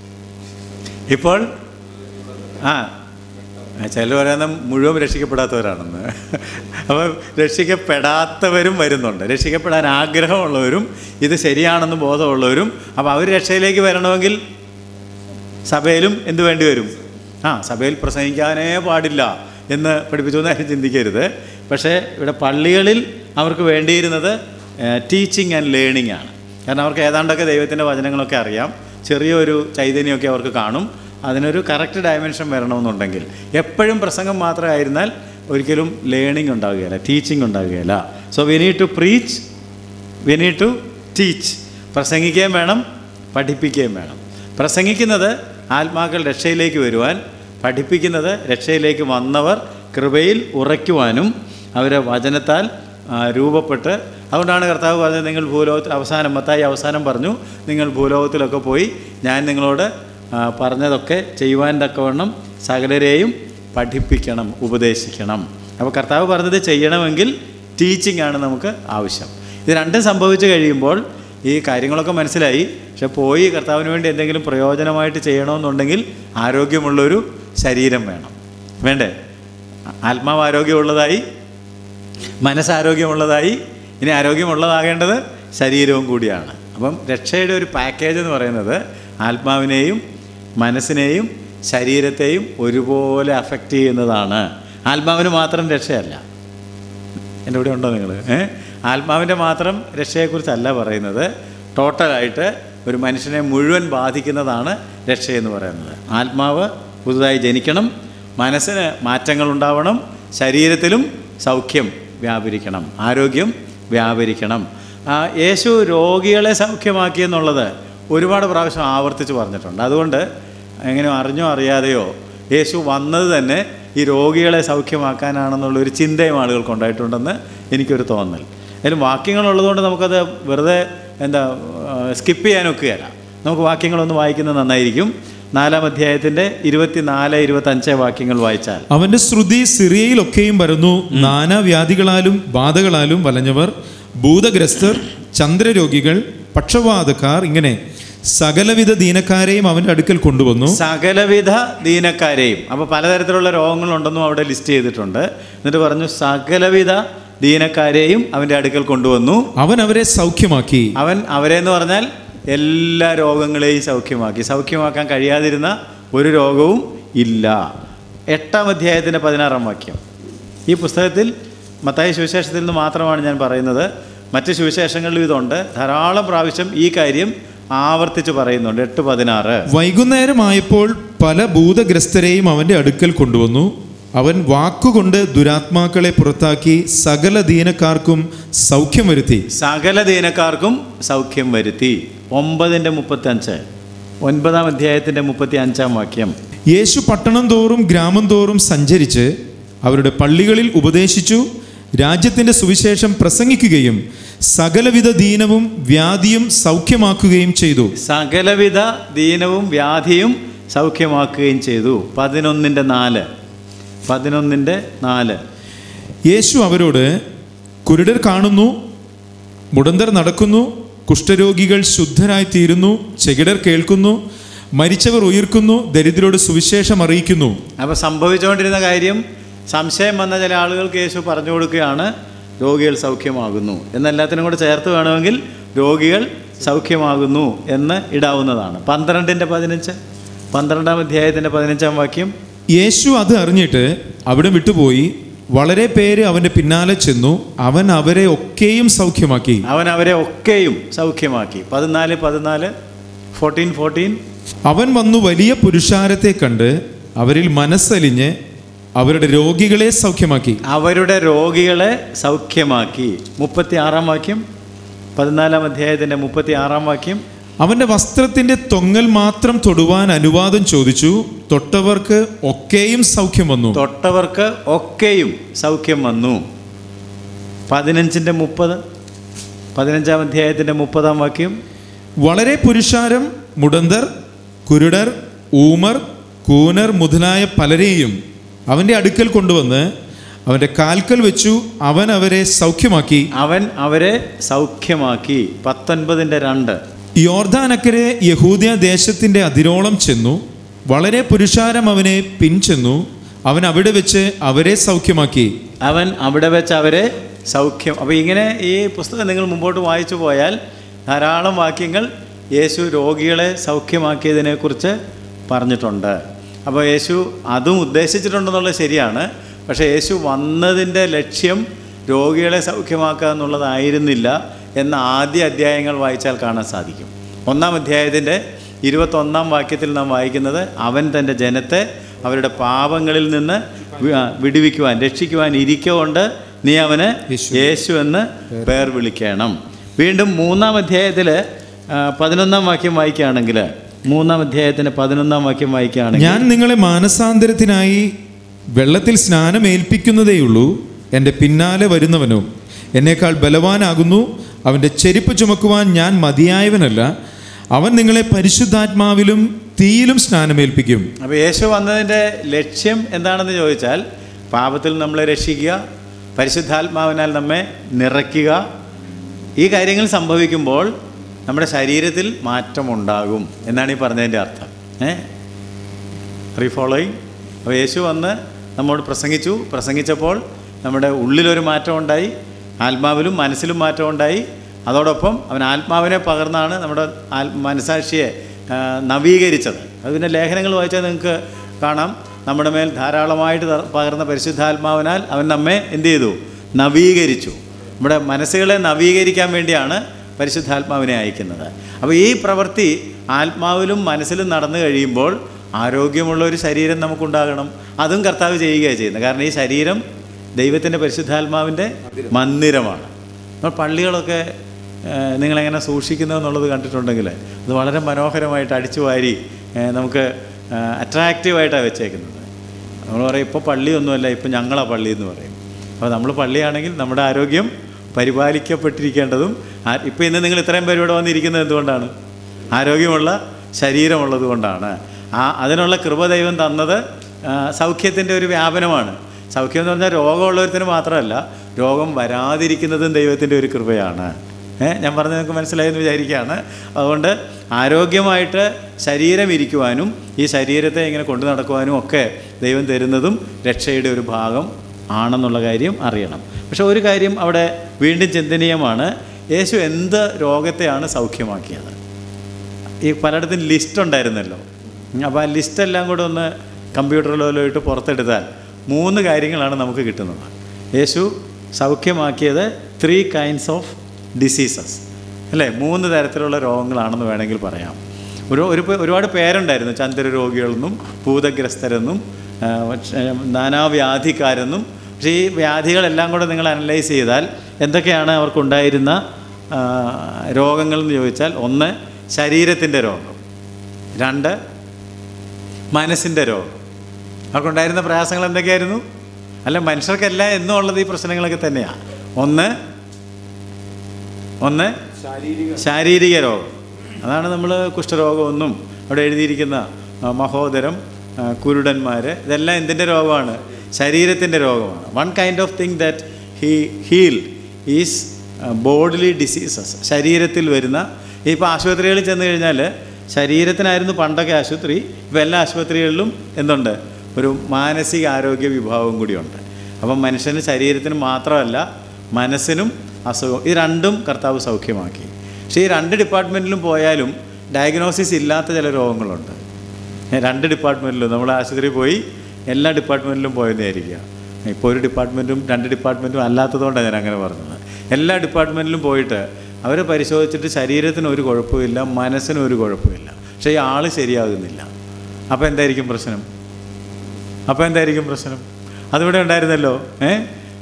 A: ഇപ്പോൾ ആ ചില പറയുന്ന മുഴുവൻ രക്ഷിക്കപ്പെടാത്തവരാണെന്ന് അപ്പോൾ രക്ഷിക്കപ്പെടാത്തവരും വരുന്നുണ്ട് രക്ഷിക്കപ്പെടാൻ ആഗ്രഹമുള്ളവരും ഇത് ശരിയാണെന്ന് ബോധമുള്ളവരും അപ്പോൾ അവർ രക്ഷയിലേക്ക് വരണമെങ്കിൽ സഭയിലും എന്ത് വേണ്ടി വരും ആ സഭയിൽ പ്രസംഗിക്കാനേ പാടില്ല എന്ന് പഠിപ്പിച്ചൊന്നും ആരും ചിന്തിക്കരുത് പക്ഷേ ഇവിടെ പള്ളികളിൽ അവർക്ക് വേണ്ടിയിരുന്നത് ടീച്ചിങ് ആൻഡ് ലേണിംഗ് ആണ് കാരണം അവർക്ക് ഏതാണ്ടൊക്കെ ദൈവത്തിൻ്റെ വചനങ്ങളൊക്കെ അറിയാം ചെറിയൊരു ചൈതന്യമൊക്കെ അവർക്ക് കാണും അതിനൊരു കറക്റ്റ് ഡയമെൻഷൻ വരണമെന്നുണ്ടെങ്കിൽ എപ്പോഴും പ്രസംഗം മാത്രമായിരുന്നാൽ ഒരിക്കലും ലേണിംഗ് ഉണ്ടാവുകയില്ല ടീച്ചിങ് ഉണ്ടാവുകയില്ല so we need to preach we need to teach പ്രസംഗിക്കുകയും വേണം പഠിപ്പിക്കുകയും വേണം പ്രസംഗിക്കുന്നത് ആത്മാക്കൾ രക്ഷയിലേക്ക് വരുവാൻ പഠിപ്പിക്കുന്നത് രക്ഷയിലേക്ക് വന്നവർ കൃപയിൽ ഉറയ്ക്കുവാനും അവരെ വചനത്താൽ ആ, രൂപപ്പെട്ട് അതുകൊണ്ടാണ് കർത്താവ് പറഞ്ഞത് നിങ്ങൾ ഭൂലോകത്തിൽ അവസാനം മത്തായി അവസാനം പറഞ്ഞു നിങ്ങൾ ഭൂലോകത്തിലൊക്കെ പോയി ഞാൻ നിങ്ങളോട് ആ, പറഞ്ഞതൊക്കെ ചെയ്യുവാൻ തക്കവണ്ണം സകലരെയും പഠിപ്പിക്കണം ഉപദേശിക്കണം അപ്പോൾ കർത്താവ് പറഞ്ഞത് ചെയ്യണമെങ്കിൽ ടീച്ചിങ് ആണ് നമുക്ക് ആവശ്യം ഇത് രണ്ടും സംഭവിച്ചു കഴിയുമ്പോൾ ഈ കാര്യങ്ങളൊക്കെ മനസ്സിലായി പക്ഷെ പോയി കർത്താവിന് വേണ്ടി എന്തെങ്കിലും പ്രയോജനമായിട്ട് ചെയ്യണമെന്നുണ്ടെങ്കിൽ ആരോഗ്യമുള്ളൊരു ശരീരം വേണം വേണ്ടേ ആത്മാവ് ആരോഗ്യമുള്ളതായി മനസ്സാരോഗ്യമുള്ളതായി ഇനി ആരോഗ്യമുള്ളതാകേണ്ടത് ശരീരവും കൂടിയാണ് അപ്പം രക്ഷയുടെ ഒരു പാക്കേജ് എന്ന് പറയുന്നത് ആത്മാവിനെയും മനസ്സിനെയും ശരീരത്തെയും ഒരുപോലെ അഫക്റ്റ് ചെയ്യുന്നതാണ് ആത്മാവിന് മാത്രം രക്ഷയല്ല എൻ്റെ കൂടെ ഉണ്ടോ നിങ്ങൾ ഏ ആത്മാവിൻ്റെ മാത്രം രക്ഷയെക്കുറിച്ചല്ല പറയുന്നത് ടോട്ടലായിട്ട് ഒരു മനുഷ്യനെ മുഴുവൻ ബാധിക്കുന്നതാണ് രക്ഷയെന്ന് പറയുന്നത് ആത്മാവ് പുതുതായി ജനിക്കണം മനസ്സിന് മാറ്റങ്ങൾ ഉണ്ടാവണം ശരീരത്തിലും സൗഖ്യം വ്യാപരിക്കണം ആരോഗ്യം വ്യാപരിക്കണം ആ, യേശു രോഗികളെ സൗഖ്യമാക്കി എന്നുള്ളത് ഒരുപാട് പ്രാവശ്യം ആവർത്തിച്ച് പറഞ്ഞിട്ടുണ്ട് അതുകൊണ്ട് എങ്ങനെയോ അറിഞ്ഞോ അറിയാതെയോ യേശു വന്നത് തന്നെ ഈ രോഗികളെ സൗഖ്യമാക്കാനാണെന്നുള്ള ഒരു ചിന്തയും ആളുകൾക്ക് ഉണ്ടായിട്ടുണ്ടെന്ന് എനിക്കൊരു തോന്നൽ അതിലും വാക്യങ്ങളുള്ളതുകൊണ്ട് നമുക്കത് വെറുതെ എന്താ സ്കിപ്പ് ചെയ്യാനൊക്കുകയല്ല നമുക്ക് വാക്യങ്ങളൊന്ന് വായിക്കുന്നത് നന്നായിരിക്കും നാലാം അധ്യായത്തിൻ്റെ ഇരുപത്തിനാല് ഇരുപത്തഞ്ച് വാക്യങ്ങൾ വായിച്ചാൽ
B: അവന്റെ ശ്രുതി സിറിയയിലൊക്കെയും പരന്നു നാനാവ്യാധികളാലും ബാധകളാലും വലഞ്ഞവർ ഭൂതഗ്രസ്തർ ചന്ദ്രരോഗികൾ പക്ഷവാതക്കാർ ഇങ്ങനെ സകലവിധ ദീനക്കാരെയും അവന്റെ അടുക്കൽ കൊണ്ടുവന്നു
A: സകലവിധ ദീനക്കാരെയും അപ്പോൾ പലതരത്തിലുള്ള രോഗങ്ങളുണ്ടെന്നും അവിടെ ലിസ്റ്റ് ചെയ്തിട്ടുണ്ട് എന്നിട്ട് പറഞ്ഞു സകലവിധ ദീനക്കാരെയും അവൻ്റെ അടുക്കൽ കൊണ്ടുവന്നു
B: അവൻ അവരെ സൗഖ്യമാക്കി
A: അവൻ അവരെന്ന് പറഞ്ഞാൽ എല്ലാ രോഗങ്ങളെയും സൗഖ്യമാക്കി സൗഖ്യമാക്കാൻ കഴിയാതിരുന്ന ഒരു രോഗവും ഇല്ല എട്ടാം അധ്യായത്തിൻ്റെ പതിനാറാം വാക്യം ഈ പുസ്തകത്തിൽ മത്തായി സുവിശേഷത്തിൽ നിന്ന് മാത്രമാണ് ഞാൻ പറയുന്നത് മറ്റ് സുവിശേഷങ്ങളിലും ഇതുണ്ട് ധാരാളം പ്രാവശ്യം ഈ കാര്യം ആവർത്തിച്ച് പറയുന്നുണ്ട് എട്ട് പതിനാറ്
B: വൈകുന്നേരമായപ്പോൾ പല ഭൂതഗ്രസ്തരെയും അവന്റെ അടുക്കൽ കൊണ്ടുവന്നു അവൻ വാക്കുകൊണ്ട് ദുരാത്മാക്കളെ പുറത്താക്കി സകല ദീനക്കാർക്കും സൗഖ്യം വരുത്തി
A: സകല ദീനക്കാർക്കും സൗഖ്യം വരുത്തി ഒമ്പതിൻ്റെ മുപ്പത്തഞ്ച് ഒൻപതാം അധ്യായത്തിൻ്റെ മുപ്പത്തി അഞ്ചാം വാക്യം
B: യേശു പട്ടണം തോറും ഗ്രാമം തോറും സഞ്ചരിച്ച് അവരുടെ പള്ളികളിൽ ഉപദേശിച്ചു രാജ്യത്തിന്റെ സുവിശേഷം പ്രസംഗിക്കുകയും സകലവിധ ദീനവും വ്യാധിയും സൗഖ്യമാക്കുകയും ചെയ്തു
A: സകലവിധ ദീനവും വ്യാധിയും സൗഖ്യമാക്കുകയും ചെയ്തു പതിനൊന്നിൻ്റെ നാല് പതിനൊന്നിൻ്റെ നാല്
B: യേശു അവരോട് കുരുടർ കാണുന്നു മുടന്തർ നടക്കുന്നു കുഷ്ഠരോഗികൾ ശുദ്ധരായി തീരുന്നു ചെകിടർ കേൾക്കുന്നു മരിച്ചവർ ഉയർക്കുന്നു ദരിദ്രരോട് സുവിശേഷം അറിയിക്കുന്നു
A: അപ്പോൾ സംഭവിച്ചുകൊണ്ടിരുന്ന കാര്യം സംശയം വന്ന ചില ആളുകൾക്ക് യേശു പറഞ്ഞു കൊടുക്കുകയാണ് രോഗികൾ സൗഖ്യമാകുന്നു എന്നെല്ലാത്തിനും കൂടെ ചേർത്ത് വേണമെങ്കിൽ രോഗികൾ സൗഖ്യമാകുന്നു എന്ന് ഇടാവുന്നതാണ് പന്ത്രണ്ടിൻ്റെ പതിനഞ്ച് പന്ത്രണ്ടാം അധ്യായത്തിൻ്റെ പതിനഞ്ചാം വാക്യം
B: യേശു അത് അറിഞ്ഞിട്ട് അവിടെ വിട്ടുപോയി വളരെ പേര് അവന്റെ പിന്നാലെ ചെന്നു അവൻ അവരെ ഒക്കെയും സൗഖ്യമാക്കി
A: അവൻ അവരെ ഒക്കെയും സൗഖ്യമാക്കി പതിനാല് പതിനാല് ഫോർട്ടീൻ ഫോർട്ടീൻ
B: അവൻ വന്നു വലിയ പുരുഷാരത്തെ കണ്ട് അവരിൽ മനസ്സലിഞ്ഞ് അവരുടെ രോഗികളെ സൗഖ്യമാക്കി
A: അവരുടെ രോഗികളെ സൗഖ്യമാക്കി മുപ്പത്തി ആറാം വാക്യം പതിനാലാം അധ്യായത്തിൻ്റെ മുപ്പത്തി ആറാം വാക്യം
B: അവന്റെ വസ്ത്രത്തിന്റെ തൊങ്ങൽ മാത്രം തൊടുവാൻ അനുവാദം ചോദിച്ചു തൊട്ടവർക്ക് ഒക്കെയും സൗഖ്യം വന്നു
A: തൊട്ടവർക്ക് ഒക്കെയും സൗഖ്യം വന്നു പതിനഞ്ചിൻ്റെ മുപ്പത് പതിനഞ്ചാം അധ്യായത്തിൻ്റെ മുപ്പതാം വാക്യം
B: വളരെ പുരുഷാരം മുടന്തർ കുരുടർ ഊമർ കൂനർ മുതലായ പലരെയും അവന്റെ അടുക്കൽ കൊണ്ടുവന്ന് അവന്റെ കാൽക്കൽ വെച്ചു അവൻ അവരെ സൗഖ്യമാക്കി
A: അവൻ അവരെ സൗഖ്യമാക്കി പത്തൊൻപതിൻ്റെ രണ്ട്
B: യോർദാനക്കരെ യഹൂദ്യ ദേശത്തിന്റെ അതിരോളം ചെന്നു വളരെ പുരുഷാരം അവനെ പിൻചെന്നു അവൻ അവിടെ വെച്ച് അവരെ സൗഖ്യമാക്കി
A: അവൻ അവിടെ വെച്ച് അവരെ സൗഖ്യം അപ്പോൾ ഇങ്ങനെ ഈ പുസ്തകം നിങ്ങൾ മുമ്പോട്ട് വായിച്ചു പോയാൽ ധാരാളം വാക്യങ്ങൾ യേശു രോഗികളെ സൗഖ്യമാക്കിയതിനെക്കുറിച്ച് പറഞ്ഞിട്ടുണ്ട് അപ്പോൾ യേശു അതും ഉദ്ദേശിച്ചിട്ടുണ്ടെന്നുള്ളത് ശരിയാണ് പക്ഷേ യേശു വന്നതിൻ്റെ ലക്ഷ്യം രോഗികളെ സൗഖ്യമാക്കുക എന്നുള്ളതായിരുന്നില്ല എന്ന ആദ്യ അധ്യായങ്ങൾ വായിച്ചാൽ കാണാൻ സാധിക്കും ഒന്നാം അധ്യായത്തിൻ്റെ ഇരുപത്തൊന്നാം വാക്യത്തിൽ നാം വായിക്കുന്നത് അവൻ തൻ്റെ ജനത്തെ അവരുടെ പാപങ്ങളിൽ നിന്ന് വി- ആ, വിടുവിക്കുവാൻ രക്ഷിക്കുവാൻ ഇരിക്കൊണ്ട് നീ അവന്
B: യേശു.
A: യേശു എന്ന് പേർ വിളിക്കണം വീണ്ടും മൂന്നാം അധ്യായത്തിൽ ആ, പതിനൊന്നാം വാക്യം വായിക്കുകയാണെങ്കിൽ മൂന്നാം അധ്യായത്തിൻ്റെ പതിനൊന്നാം വാക്യം വായിക്കുകയാണെങ്കിൽ
B: ഞാൻ നിങ്ങളെ മാനസാന്തരത്തിനായി വെള്ളത്തിൽ സ്നാനം ഏൽപ്പിക്കുന്നതേയുള്ളൂ എൻ്റെ പിന്നാലെ വരുന്നവനോ എന്നേക്കാൾ ബലവാനാകുന്നു അവൻ്റെ ചെരുപ്പ് ചുമക്കുവാൻ ഞാൻ മതിയായവനല്ല അവൻ നിങ്ങളെ പരിശുദ്ധാത്മാവിലും തീയിലും സ്നാനമേൽപ്പിക്കും
A: അപ്പോൾ യേശു വന്നതിൻ്റെ ലക്ഷ്യം എന്താണെന്ന് ചോദിച്ചാൽ പാപത്തിൽ നമ്മളെ രക്ഷിക്കുക പരിശുദ്ധാത്മാവിനാൽ നമ്മെ നിറയ്ക്കുക ഈ കാര്യങ്ങൾ സംഭവിക്കുമ്പോൾ നമ്മുടെ ശരീരത്തിൽ മാറ്റമുണ്ടാകും എന്നാണ് ഈ പറഞ്ഞതിൻ്റെ അർത്ഥം ഏ റീഫോളോയിങ് അപ്പോൾ യേശു വന്ന് നമ്മോട് പ്രസംഗിച്ചു പ്രസംഗിച്ചപ്പോൾ നമ്മുടെ ഉള്ളിലൊരു മാറ്റം ഉണ്ടായി ആത്മാവിലും മനസ്സിലും മാറ്റം ഉണ്ടായി അതോടൊപ്പം അവൻ ആത്മാവിനെ പകർന്നാണ് നമ്മുടെ ആൽ മനസാക്ഷിയെ ആ, നവീകരിച്ചത് അത് പിന്നെ ലേഖനങ്ങൾ വായിച്ചാൽ നിങ്ങൾക്ക് കാണാം നമ്മുടെ മേൽ ധാരാളമായിട്ട് ത- പകർന്ന പരിശുദ്ധാത്മാവിനാൽ അവൻ നമ്മെ എന്ത് ചെയ്തു നവീകരിച്ചു നമ്മുടെ മനസ്സുകളെ നവീകരിക്കാൻ വേണ്ടിയാണ് പരിശുദ്ധാത്മാവിനെ അയക്കുന്നത് അപ്പോൾ ഈ പ്രവൃത്തി ആത്മാവിലും മനസ്സിലും നടന്നു കഴിയുമ്പോൾ ആരോഗ്യമുള്ള ഒരു ശരീരം നമുക്കുണ്ടാകണം അതും കർത്താവ് ചെയ്യുകയാണ് ചെയ്യുന്നത് കാരണം ഈ ശരീരം ദൈവത്തിൻ്റെ പരിശുദ്ധാത്മാവിൻ്റെ മന്ദിരമാണ് നമ്മൾ പള്ളികളൊക്കെ ഏഹ്, നിങ്ങളെങ്ങനെ സൂക്ഷിക്കുന്നു എന്നുള്ളത് കണ്ടിട്ടുണ്ടെങ്കിൽ അത് വളരെ മനോഹരമായിട്ട് അടിച്ചു വാരി ഏഹ്, നമുക്ക് അട്രാക്റ്റീവായിട്ടാണ് വെച്ചേക്കുന്നത് നമ്മൾ പറയും ഇപ്പോൾ പള്ളിയൊന്നുമല്ല ഇപ്പോൾ ഞങ്ങളാ പള്ളി എന്ന് പറയും അപ്പോൾ നമ്മൾ പള്ളിയാണെങ്കിൽ നമ്മുടെ ആരോഗ്യം പരിപാലിക്കപ്പെട്ടിരിക്കേണ്ടതും ആ- ഇപ്പോൾ ഇന്ന് നിങ്ങൾ ഇത്രയും പേര് ഇവിടെ വന്നിരിക്കുന്നത് എന്തുകൊണ്ടാണ് ആരോഗ്യമുള്ള ശരീരമുള്ളത് കൊണ്ടാണ് ആ അതിനുള്ള കൃപ ദൈവം തന്നത് സൗഖ്യത്തിൻ്റെ ഒരു വ്യാപനമാണ് സൗഖ്യം എന്ന് പറഞ്ഞാൽ രോഗമുള്ളവരത്തിന് മാത്രമല്ല രോഗം വരാതിരിക്കുന്നതും ദൈവത്തിൻ്റെ ഒരു കൃപയാണ് ഏ ഞാൻ പറഞ്ഞത് നിങ്ങൾക്ക് മനസ്സിലായെന്ന് വിചാരിക്കുകയാണ് അതുകൊണ്ട് ആരോഗ്യമായിട്ട് ശരീരം ഇരിക്കുവാനും ഈ ശരീരത്തെ ഇങ്ങനെ കൊണ്ടു നടക്കുവാനും ഒക്കെ ദൈവം തരുന്നതും രക്ഷയുടെ ഒരു ഭാഗം ആണെന്നുള്ള കാര്യം അറിയണം പക്ഷെ ഒരു കാര്യം അവിടെ വീണ്ടും ചിന്തനീയമാണ് യേശു എന്ത് രോഗത്തെയാണ് സൗഖ്യമാക്കിയത് ഈ പലയിടത്തും ലിസ്റ്റ് ഉണ്ടായിരുന്നല്ലോ അപ്പോൾ ആ ലിസ്റ്റെല്ലാം കൂടെ ഒന്ന് കമ്പ്യൂട്ടറിലോ ഇട്ട് പുറത്തെടുത്താൽ മൂന്ന് കാര്യങ്ങളാണ് നമുക്ക് കിട്ടുന്നത് യേശു സൗഖ്യമാക്കിയത് ത്രീ കൈൻഡ്സ് ഓഫ് ഡിസീസസ് അല്ലേ മൂന്ന് തരത്തിലുള്ള രോഗങ്ങളാണെന്ന് വേണമെങ്കിൽ പറയാം ഒരു ഒരു പേ- ഒരുപാട് പേരുണ്ടായിരുന്നു ചന്ദ്ര രോഗികളെന്നും ഭൂതഗ്രസ്തരെന്നും ആ, പക്ഷേ, നാനാവ്യാധിക്കാരെന്നും പക്ഷേ ഈ വ്യാധികളെല്ലാം കൂടെ നിങ്ങൾ അനലൈസ് ചെയ്താൽ എന്തൊക്കെയാണ് അവർക്കുണ്ടായിരുന്ന ആ, രോഗങ്ങൾ എന്ന് ചോദിച്ചാൽ ഒന്ന് ശരീരത്തിൻ്റെ രോഗം രണ്ട് മനസ്സിൻ്റെ രോഗം അവർക്കുണ്ടായിരുന്ന പ്രയാസങ്ങൾ എന്തൊക്കെയായിരുന്നു അല്ല മനുഷ്യർക്കെല്ലാം എന്നും ഉള്ളത് ഈ പ്രശ്നങ്ങളൊക്കെ തന്നെയാണ് ഒന്ന് ഒന്ന് ശാരീരിക രോഗം അതാണ് നമ്മൾ കുഷ്ഠരോഗമൊന്നും അവിടെ എഴുതിയിരിക്കുന്ന ആ, മഹോദരം ആ, കുരുടന്മാർ ഇതെല്ലാം എന്തിൻ്റെ രോഗമാണ് ശരീരത്തിൻ്റെ രോഗമാണ് one kind of thing that he heal is bodily diseases ശരീരത്തിൽ വരുന്ന ഇപ്പോൾ ആശുപത്രികളിൽ ചെന്ന് കഴിഞ്ഞാൽ ശരീരത്തിനായിരുന്നു പണ്ടൊക്കെ ആശുപത്രി ഇപ്പോൾ എല്ലാ ആശുപത്രികളിലും എന്തുണ്ട് ഒരു മാനസിക ആരോഗ്യ വിഭാഗം കൂടിയുണ്ട് അപ്പം മനുഷ്യന് ശരീരത്തിന് മാത്രമല്ല മനസ്സിനും അസുഖം ഇത് രണ്ടും കർത്താവ് സൗഖ്യമാക്കി പക്ഷേ ഈ രണ്ട് ഡിപ്പാർട്ട്മെൻറ്റിലും പോയാലും ഡയഗ്നോസിസ് ഇല്ലാത്ത ചില രോഗങ്ങളുണ്ട് ഏ, രണ്ട് ഡിപ്പാർട്ട്മെൻറ്റിലും നമ്മൾ ആശുപത്രിയിൽ പോയി എല്ലാ ഡിപ്പാർട്ട്മെൻറ്റിലും പോയെന്നായിരിക്കുക ഇപ്പോൾ ഒരു ഡിപ്പാർട്ട്മെൻറ്റും രണ്ട് ഡിപ്പാർട്ട്മെൻറ്റും അല്ലാത്തതുകൊണ്ടാണ് ഞാൻ അങ്ങനെ പറഞ്ഞത് എല്ലാ ഡിപ്പാർട്ട്മെൻറ്റിലും പോയിട്ട് അവരെ പരിശോധിച്ചിട്ട് ശരീരത്തിന് ഒരു കുഴപ്പമില്ല മനസ്സിനും ഒരു കുഴപ്പമില്ല പക്ഷേ ഈ ആൾ ശരിയാകുന്നില്ല അപ്പോൾ എന്തായിരിക്കും പ്രശ്നം അപ്പോൾ എന്തായിരിക്കും പ്രശ്നം അതിവിടെ ഉണ്ടായിരുന്നല്ലോ ഏ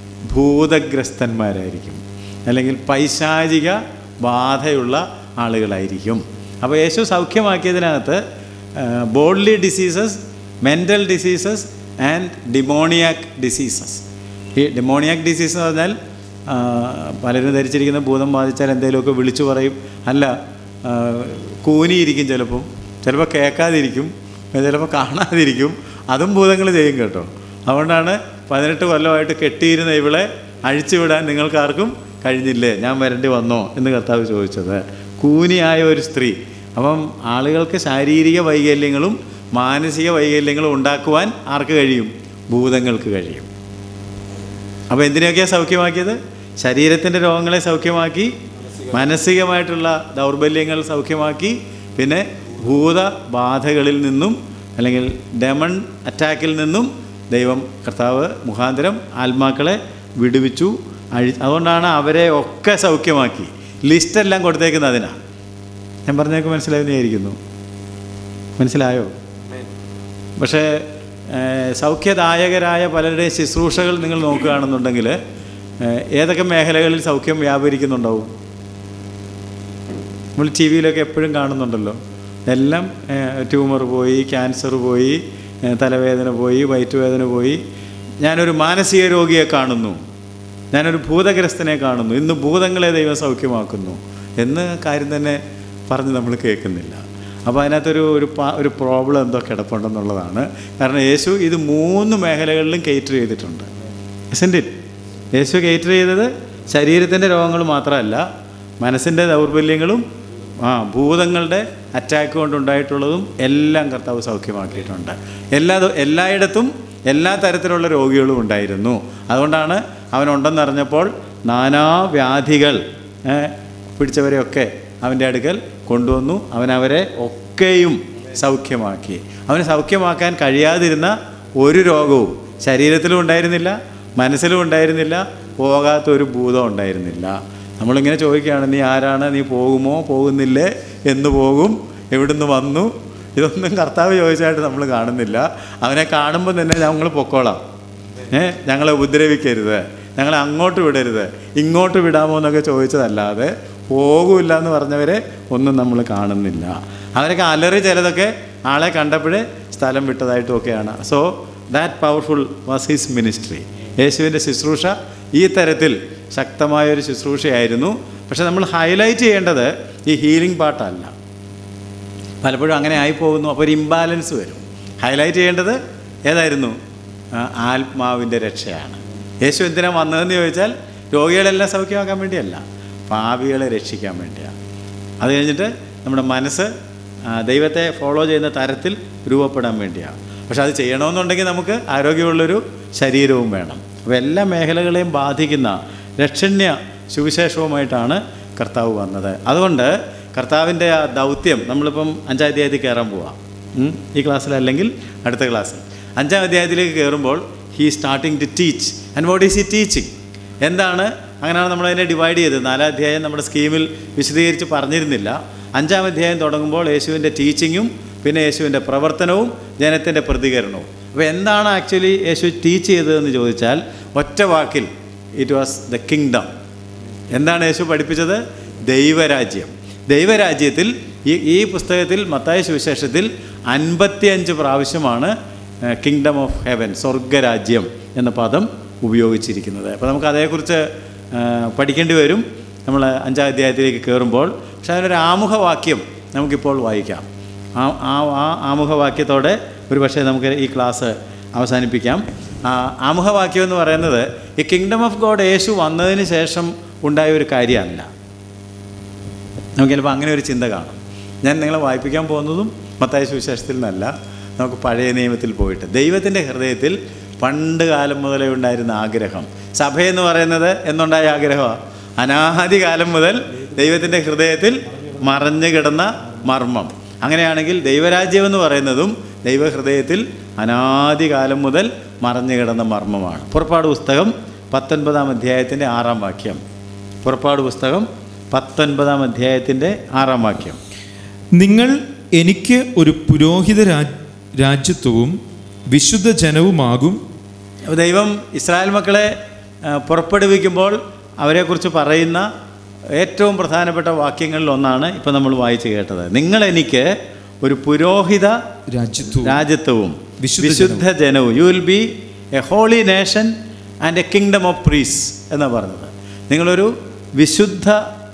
A: ഭൂതഗ്രസ്തന്മാരായിരിക്കും അല്ലെങ്കിൽ പൈശാചിക ബാധയുള്ള ആളുകളായിരിക്കും അപ്പോൾ യേശു സൗഖ്യമാക്കിയതിനകത്ത് bodily diseases mental diseases and demoniac diseases ഈ ഡിമോണിയാക് ഡിസീസ് എന്ന് പറഞ്ഞാൽ ആ, പലരും ധരിച്ചിരിക്കുന്ന ഭൂതം ബാധിച്ചാൽ എന്തെങ്കിലുമൊക്കെ വിളിച്ചു പറയും അല്ല ആ, കൂനിയിരിക്കും ചിലപ്പം ചിലപ്പോൾ കേൾക്കാതിരിക്കും ചിലപ്പോൾ കാണാതിരിക്കും അതും ഭൂതങ്ങൾ ചെയ്യും കേട്ടോ അതുകൊണ്ടാണ് പതിനെട്ട് കൊല്ലമായിട്ട് കെട്ടിയിരുന്ന ഇവളെ അഴിച്ചുവിടാൻ നിങ്ങൾക്കാർക്കും കഴിഞ്ഞില്ലേ ഞാൻ വരേണ്ടി വന്നോ എന്ന് കർത്താവ് ചോദിച്ചത് കൂനിയായ ഒരു സ്ത്രീ അപ്പം ആളുകൾക്ക് ശാരീരിക വൈകല്യങ്ങളും മാനസിക വൈകല്യങ്ങളും ഉണ്ടാക്കുവാൻ ആർക്ക് കഴിയും ഭൂതങ്ങൾക്ക് കഴിയും അപ്പോൾ എന്തിനെയൊക്കെയാണ് സൗഖ്യമാക്കിയത് ശരീരത്തിൻ്റെ രോഗങ്ങളെ സൗഖ്യമാക്കി മാനസികമായിട്ടുള്ള ദൗർബല്യങ്ങൾ സൗഖ്യമാക്കി പിന്നെ ഭൂതബാധകളിൽ നിന്നും അല്ലെങ്കിൽ ഡെമൺ അറ്റാക്കിൽ നിന്നും ദൈവം കർത്താവ് മുഖാന്തരം ആത്മാക്കളെ വിടുവിച്ചു അഴി അതുകൊണ്ടാണ് അവരെ ഒക്കെ സൗഖ്യമാക്കി ലിസ്റ്റെല്ലാം കൊടുത്തേക്കുന്നത് അതിനാണ് ഞാൻ പറഞ്ഞേക്ക് മനസ്സിലായെന്ന് വിചാരിക്കുന്നു മനസ്സിലായോ പക്ഷേ ഏഹ്, സൗഖ്യദായകരായ പലരുടെയും ശുശ്രൂഷകൾ നിങ്ങൾ നോക്കുകയാണെന്നുണ്ടെങ്കിൽ ഏഹ്, ഏതൊക്കെ മേഖലകളിൽ സൗഖ്യം വ്യാപരിക്കുന്നുണ്ടാവും നമ്മൾ ടി വിയിലൊക്കെ എപ്പോഴും കാണുന്നുണ്ടല്ലോ എല്ലാം ട്യൂമർ പോയി ക്യാൻസർ പോയി ഏ, തലവേദന പോയി വയറ്റുവേദന പോയി ഞാനൊരു മാനസിക രോഗിയെ കാണുന്നു ഞാനൊരു ഭൂതഗ്രസ്തനെ കാണുന്നു ഇന്ന് ഭൂതങ്ങളെ ദൈവം സൗഖ്യമാക്കുന്നു എന്ന് കാര്യം തന്നെ പറഞ്ഞ് നമ്മൾ കേൾക്കുന്നില്ല അപ്പോൾ അതിനകത്തൊരു ഒരു പാ- ഒരു പ്രോബ്ലം എന്തോ കിടപ്പുണ്ടെന്നുള്ളതാണ് കാരണം യേശു ഇത് മൂന്ന് മേഖലകളിലും കേറ്റർ ചെയ്തിട്ടുണ്ട് ഇറ്റ് യേശു കേറ്റർ ചെയ്തത് ശരീരത്തിൻ്റെ രോഗങ്ങൾ മാത്രമല്ല മനസ്സിൻ്റെ ദൗർബല്യങ്ങളും ആ ഭൂതങ്ങളുടെ അറ്റാക്ക് കൊണ്ടുണ്ടായിട്ടുള്ളതും എല്ലാം കർത്താവ് സൗഖ്യമാക്കിയിട്ടുണ്ട് എല്ലാ ദ- എല്ലായിടത്തും എല്ലാ തരത്തിലുള്ള രോഗികളും ഉണ്ടായിരുന്നു അതുകൊണ്ടാണ് അവനുണ്ടെന്നറിഞ്ഞപ്പോൾ നാനാവ്യാധികൾ ഏ, പിടിച്ചവരെയൊക്കെ അവൻ്റെ അടുക്കൽ കൊണ്ടുവന്നു അവനവരെ ഒക്കെയും സൗഖ്യമാക്കി അവന് സൗഖ്യമാക്കാൻ കഴിയാതിരുന്ന ഒരു രോഗവും ശരീരത്തിലും ഉണ്ടായിരുന്നില്ല മനസ്സിലും ഉണ്ടായിരുന്നില്ല പോകാത്ത ഒരു ഭൂതം ഉണ്ടായിരുന്നില്ല നമ്മളിങ്ങനെ ചോദിക്കുകയാണ് നീ ആരാണ് നീ പോകുമോ പോകുന്നില്ലേ എന്ന് പോകും എവിടുന്ന് വന്നു ഇതൊന്നും കർത്താവ് ചോദിച്ചായിട്ട് നമ്മൾ കാണുന്നില്ല അവനെ കാണുമ്പോൾ തന്നെ ഞങ്ങൾ പൊക്കോളാം ഏ ഞങ്ങളെ ഉപദ്രവിക്കരുത് ഞങ്ങളെ അങ്ങോട്ട് വിടരുത് ഇങ്ങോട്ട് വിടാമോ എന്നൊക്കെ ചോദിച്ചതല്ലാതെ പോകില്ല എന്ന് പറഞ്ഞവരെ ഒന്നും നമ്മൾ കാണുന്നില്ല അവരൊക്കെ അലറി ചിലതൊക്കെ ആളെ കണ്ടപ്പോഴേ സ്ഥലം വിട്ടതായിട്ടുമൊക്കെയാണ് so that powerful was his ministry യേശുവിൻ്റെ ശുശ്രൂഷ ഈ തരത്തിൽ ശക്തമായൊരു ശുശ്രൂഷയായിരുന്നു പക്ഷെ നമ്മൾ ഹൈലൈറ്റ് ചെയ്യേണ്ടത് ഈ ഹീലിംഗ് പാർട്ടല്ല പലപ്പോഴും അങ്ങനെ ആയിപ്പോകുന്നു അപ്പോൾ ഒരു ഇംബാലൻസ് വരും ഹൈലൈറ്റ് ചെയ്യേണ്ടത് ഏതായിരുന്നു ആ, ആത്മാവിൻ്റെ രക്ഷയാണ് യേശു എന്തിനാണ് വന്നതെന്ന് ചോദിച്ചാൽ രോഗികളെല്ലാം സൗഖ്യമാക്കാൻ വേണ്ടിയല്ല പാപികളെ രക്ഷിക്കാൻ വേണ്ടിയാണ് അത് കഴിഞ്ഞിട്ട് നമ്മുടെ മനസ്സ് ആ, ദൈവത്തെ ഫോളോ ചെയ്യുന്ന തരത്തിൽ രൂപപ്പെടാൻ വേണ്ടിയാണ് പക്ഷെ അത് ചെയ്യണമെന്നുണ്ടെങ്കിൽ നമുക്ക് ആരോഗ്യമുള്ളൊരു ശരീരവും വേണം അപ്പോൾ എല്ലാ മേഖലകളെയും ബാധിക്കുന്ന രക്ഷണ്യ സുവിശേഷവുമായിട്ടാണ് കർത്താവ് വന്നത് അതുകൊണ്ട് കർത്താവിൻ്റെ ആ ദൗത്യം നമ്മളിപ്പം അഞ്ചാം അധ്യായത്തിൽ കയറാൻ പോവാം ഉം? ഈ ക്ലാസ്സിലല്ലെങ്കിൽ അടുത്ത ക്ലാസ്സിൽ അഞ്ചാം അധ്യായത്തിലേക്ക് കയറുമ്പോൾ he starting to teach and what is he teaching എന്താണ് അങ്ങനെയാണ് നമ്മളതിനെ ഡിവൈഡ് ചെയ്തത് നാലാം അധ്യായം നമ്മുടെ സ്കീമിൽ വിശദീകരിച്ച് പറഞ്ഞിരുന്നില്ല അഞ്ചാം അധ്യായം തുടങ്ങുമ്പോൾ യേശുവിൻ്റെ ടീച്ചിങ്ങും പിന്നെ യേശുവിൻ്റെ പ്രവർത്തനവും ജനത്തിൻ്റെ പ്രതികരണവും അപ്പോൾ എന്താണ് ആക്ച്വലി യേശു ടീച്ച് ചെയ്തതെന്ന് ചോദിച്ചാൽ ഒറ്റ വാക്കിൽ ഇറ്റ് വാസ് ദ കിങ്ഡം എന്താണ് യേശു പഠിപ്പിച്ചത് ദൈവരാജ്യം ദൈവരാജ്യത്തിൽ ഈ ഈ പുസ്തകത്തിൽ മത്തായ സുവിശേഷത്തിൽ അൻപത്തിയഞ്ച് പ്രാവശ്യമാണ് കിങ്ഡം ഓഫ് ഹെവൻ സ്വർഗരാജ്യം എന്ന പദം ഉപയോഗിച്ചിരിക്കുന്നത് അപ്പോൾ നമുക്ക് അതേക്കുറിച്ച് ആ, പഠിക്കേണ്ടി വരും നമ്മൾ അഞ്ചാം അധ്യായത്തിലേക്ക് കയറുമ്പോൾ പക്ഷേ അതിനൊരു ആമുഖവാക്യം നമുക്കിപ്പോൾ വായിക്കാം ആ ആ ആ ആമുഖവാക്യത്തോടെ ഒരു പക്ഷേ നമുക്ക് ഈ ക്ലാസ് അവസാനിപ്പിക്കാം ആ ആമുഖവാക്യം എന്ന് പറയുന്നത് ഈ കിങ്ഡം ഓഫ് ഗോഡ് യേശു വന്നതിന് ശേഷം ഉണ്ടായ ഒരു കാര്യമല്ല നമുക്ക് ചിലപ്പോൾ അങ്ങനെ ഒരു ചിന്ത കാണും ഞാൻ നിങ്ങളെ വായിപ്പിക്കാൻ പോകുന്നതും മത്തായ സുവിശേഷത്തിൽ നിന്നല്ല നമുക്ക് പഴയ നിയമത്തിൽ പോയിട്ട് ദൈവത്തിൻ്റെ ഹൃദയത്തിൽ പണ്ട് കാലം മുതലേ ഉണ്ടായിരുന്ന ആഗ്രഹം സഭയെന്ന് പറയുന്നത് എന്നുണ്ടായ ആഗ്രഹമാണ് അനാദി കാലം മുതൽ ദൈവത്തിൻ്റെ ഹൃദയത്തിൽ മറഞ്ഞു കിടന്ന മർമ്മം അങ്ങനെയാണെങ്കിൽ ദൈവരാജ്യം എന്ന് പറയുന്നതും ദൈവഹൃദയത്തിൽ അനാദി കാലം മുതൽ മറഞ്ഞു കിടന്ന മർമ്മമാണ് പുറപ്പാട് പുസ്തകം പത്തൊൻപതാം അധ്യായത്തിൻ്റെ ആറാം വാക്യം പുറപ്പാട് പുസ്തകം പത്തൊൻപതാം അധ്യായത്തിൻ്റെ ആറാം വാക്യം
B: നിങ്ങൾ എനിക്ക് ഒരു പുരോഹിത രാജ് രാജ്യത്വവും വിശുദ്ധ ജനവുമാകും
A: അപ്പോൾ ദൈവം ഇസ്രായേൽ മക്കളെ ആ, പുറപ്പെടുവിക്കുമ്പോൾ അവരെക്കുറിച്ച് പറയുന്ന ഏറ്റവും പ്രധാനപ്പെട്ട വാക്യങ്ങളിൽ ഒന്നാണ് ഇപ്പം നമ്മൾ വായിച്ചു കേട്ടത് നിങ്ങൾ എനിക്ക് ഒരു പുരോഹിത
B: രാജ്യത്വവും
A: രാജ്യത്വവും
B: വിശുദ്ധ
A: വിശുദ്ധ ജനവും you will be a holy nation and a kingdom of priests എന്നാണ് പറഞ്ഞത് നിങ്ങളൊരു വിശുദ്ധ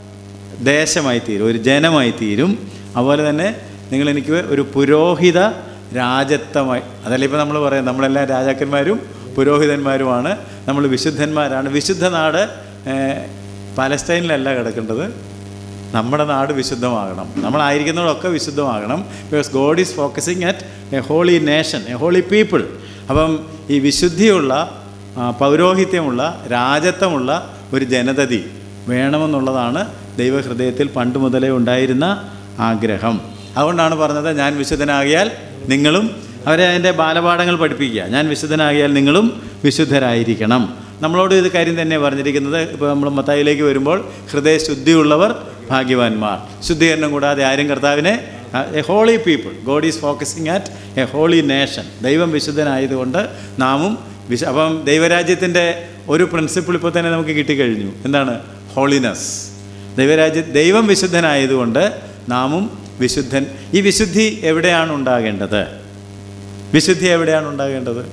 A: ദേശമായി തീരും ഒരു ജനമായി തീരും അതുപോലെ തന്നെ നിങ്ങൾ എനിക്ക് ഒരു പുരോഹിത രാജത്വമായി അതല്ല ഇപ്പോൾ നമ്മൾ പറയാം നമ്മളെല്ലാം രാജാക്കന്മാരും പുരോഹിതന്മാരുമാണ് നമ്മൾ വിശുദ്ധന്മാരാണ് വിശുദ്ധ നാട് ഏഹ്, പലസ്തീനിലല്ല കിടക്കേണ്ടത് നമ്മുടെ നാട് വിശുദ്ധമാകണം നമ്മളായിരിക്കുന്നതൊക്കെ വിശുദ്ധമാകണം because God is focusing at a holy nation a holy people അപ്പം ഈ വിശുദ്ധിയുള്ള ആ, പൗരോഹിത്യമുള്ള രാജത്വമുള്ള ഒരു ജനതതി വേണമെന്നുള്ളതാണ് ദൈവഹൃദയത്തിൽ പണ്ട് മുതലേ ഉണ്ടായിരുന്ന ആഗ്രഹം അതുകൊണ്ടാണ് പറഞ്ഞത് ഞാൻ വിശുദ്ധനാകിയാൽ നിങ്ങളും അവരെ അതിൻ്റെ ബാലപാഠങ്ങൾ പഠിപ്പിക്കുക ഞാൻ വിശുദ്ധനാകിയാൽ നിങ്ങളും വിശുദ്ധരായിരിക്കണം നമ്മളോട് ഇത് കാര്യം തന്നെ പറഞ്ഞിരിക്കുന്നത് ഇപ്പോൾ നമ്മൾ മത്തായിലേക്ക് വരുമ്പോൾ ഹൃദയശുദ്ധിയുള്ളവർ ഭാഗ്യവാന്മാർ ശുദ്ധീകരണം കൂടാതെ ആരും കർത്താവിനെ a holy people God is focusing at a holy nation ദൈവം വിശുദ്ധനായതുകൊണ്ട് നാമും വിശ അപ്പം ദൈവരാജ്യത്തിൻ്റെ ഒരു പ്രിൻസിപ്പിൾ ഇപ്പോൾ തന്നെ നമുക്ക് കിട്ടിക്കഴിഞ്ഞു എന്താണ് ഹോളിനെസ് ദൈവരാജ്യ ദൈവം വിശുദ്ധനായതുകൊണ്ട് നാമും വിശുദ്ധൻ ഈ വിശുദ്ധി എവിടെയാണ് ഉണ്ടാകേണ്ടത് വിശുദ്ധി എവിടെയാണ് ഉണ്ടാകേണ്ടത്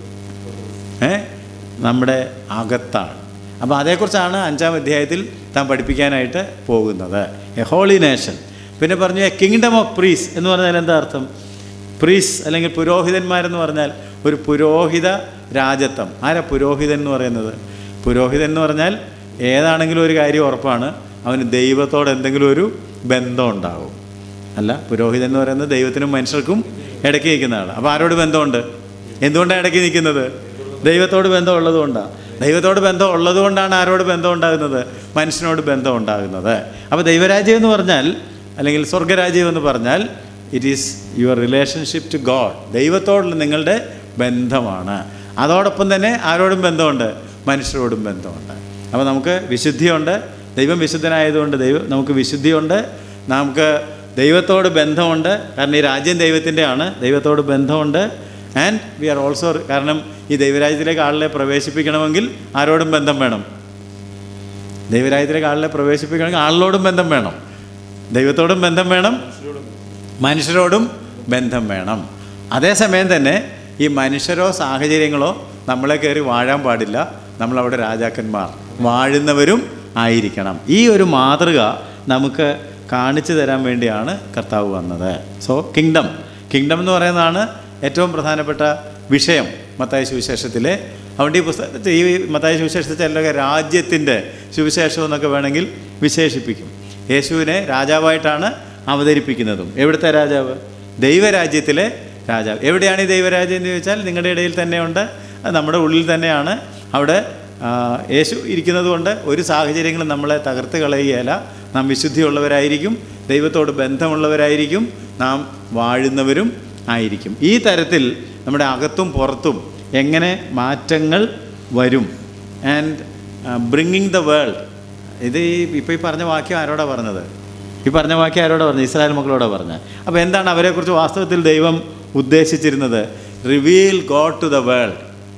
A: ഏ നമ്മുടെ അകത്താണ് അപ്പോൾ അതേക്കുറിച്ചാണ് അഞ്ചാം അധ്യായത്തിൽ താൻ പഠിപ്പിക്കാനായിട്ട് പോകുന്നത് എ ഹോളി നേഷൻ പിന്നെ പറഞ്ഞു എ കിങ്ഡം ഓഫ് പ്രീസ് എന്ന് പറഞ്ഞാൽ എന്താ അർത്ഥം പ്രീസ് അല്ലെങ്കിൽ പുരോഹിതന്മാരെന്ന് പറഞ്ഞാൽ ഒരു പുരോഹിത രാജത്വം ആരാ പുരോഹിതൻ എന്ന് പറയുന്നത് പുരോഹിതൻ എന്ന് പറഞ്ഞാൽ ഏതാണെങ്കിലും ഒരു കാര്യം ഉറപ്പാണ് അവന് ദൈവത്തോട് എന്തെങ്കിലും ഒരു ബന്ധം ഉണ്ടാകും അല്ല പുരോഹിതൻ എന്ന് പറയുന്നത് ദൈവത്തിനും മനുഷ്യർക്കും ഇടയ്ക്ക് നിൽക്കുന്ന ആൾ അപ്പോൾ ആരോട് ബന്ധമുണ്ട് എന്തുകൊണ്ടാണ് ഇടയ്ക്ക് നിൽക്കുന്നത് ദൈവത്തോട് ബന്ധം ഉള്ളതുകൊണ്ടാണ് ദൈവത്തോട് ബന്ധം ഉള്ളതുകൊണ്ടാണ് ആരോട് ബന്ധം ഉണ്ടാകുന്നത് മനുഷ്യനോട് ബന്ധം ഉണ്ടാകുന്നത് അപ്പോൾ ദൈവരാജ്യം എന്ന് പറഞ്ഞാൽ അല്ലെങ്കിൽ സ്വർഗരാജ്യം എന്ന് പറഞ്ഞാൽ it is your relationship to God ദൈവത്തോടുള്ള നിങ്ങളുടെ ബന്ധമാണ് അതോടൊപ്പം തന്നെ ആരോടും ബന്ധമുണ്ട് മനുഷ്യരോടും ബന്ധമുണ്ട് അപ്പോൾ നമുക്ക് വിശുദ്ധിയുണ്ട് ദൈവം വിശുദ്ധനായതുകൊണ്ട് ദൈവം നമുക്ക് വിശുദ്ധിയുണ്ട് നമുക്ക് ദൈവത്തോട് ബന്ധമുണ്ട് കാരണം ഈ രാജ്യം ദൈവത്തിൻ്റെയാണ് ദൈവത്തോട് ബന്ധമുണ്ട് ആൻഡ് വി ആർ ഓൾസോ കാരണം ഈ ദൈവരാജ്യത്തിലേക്ക് ആളിനെ പ്രവേശിപ്പിക്കണമെങ്കിൽ ആരോടും ബന്ധം വേണം ദൈവരാജ്യത്തിലേക്ക് ആളിനെ പ്രവേശിപ്പിക്കണമെങ്കിൽ ആളിനോടും ബന്ധം വേണം ദൈവത്തോടും ബന്ധം വേണം മനുഷ്യരോടും ബന്ധം വേണം അതേസമയം തന്നെ ഈ മനുഷ്യരോ സാഹചര്യങ്ങളോ നമ്മളെ കയറി വാഴാൻ പാടില്ല നമ്മളവിടെ രാജാക്കന്മാർ വാഴുന്നവരും ആയിരിക്കണം ഈ ഒരു മാതൃക നമുക്ക് കാണിച്ചു തരാൻ വേണ്ടിയാണ് കർത്താവ് വന്നത് സോ കിങ്ഡം കിങ്ഡം എന്ന് പറയുന്നതാണ് ഏറ്റവും പ്രധാനപ്പെട്ട വിഷയം മത്തായ സുവിശേഷത്തിലെ അതുകൊണ്ട് ഈ പുസ്തകത്തിൽ ഈ മത്തായ സുവിശേഷത്തിൽ ചിലരൊക്കെ രാജ്യത്തിൻ്റെ സുവിശേഷം എന്നൊക്കെ വേണമെങ്കിൽ വിശേഷിപ്പിക്കും യേശുവിനെ രാജാവായിട്ടാണ് അവതരിപ്പിക്കുന്നതും എവിടുത്തെ രാജാവ് ദൈവരാജ്യത്തിലെ രാജാവ് എവിടെയാണ് ഈ ദൈവരാജ്യം എന്ന് ചോദിച്ചാൽ നിങ്ങളുടെ ഇടയിൽ തന്നെയുണ്ട് അത് നമ്മുടെ ഉള്ളിൽ തന്നെയാണ് അവിടെ ആ, യേശു ഇരിക്കുന്നത് കൊണ്ട് ഒരു സാഹചര്യങ്ങളും നമ്മളെ തകർത്ത് കളയുകയല്ല നാം വിശുദ്ധിയുള്ളവരായിരിക്കും ദൈവത്തോട് ബന്ധമുള്ളവരായിരിക്കും നാം വാഴുന്നവരും ആയിരിക്കും ഈ തരത്തിൽ നമ്മുടെ അകത്തും പുറത്തും എങ്ങനെ മാറ്റങ്ങൾ വരും ആൻഡ് ബ്രിങ്ങിങ് ദ വേൾഡ് ഇത് ഈ ഇപ്പോൾ ഈ പറഞ്ഞ വാക്യം ആരോടാ പറഞ്ഞത് ഈ പറഞ്ഞ വാക്യം ആരോടാ പറഞ്ഞത് ഇസ്രായേൽ മക്കളോടാ പറഞ്ഞത് അപ്പോൾ എന്താണ് അവരെക്കുറിച്ച് വാസ്തവത്തിൽ ദൈവം ഉദ്ദേശിച്ചിരുന്നത് reveal God to the world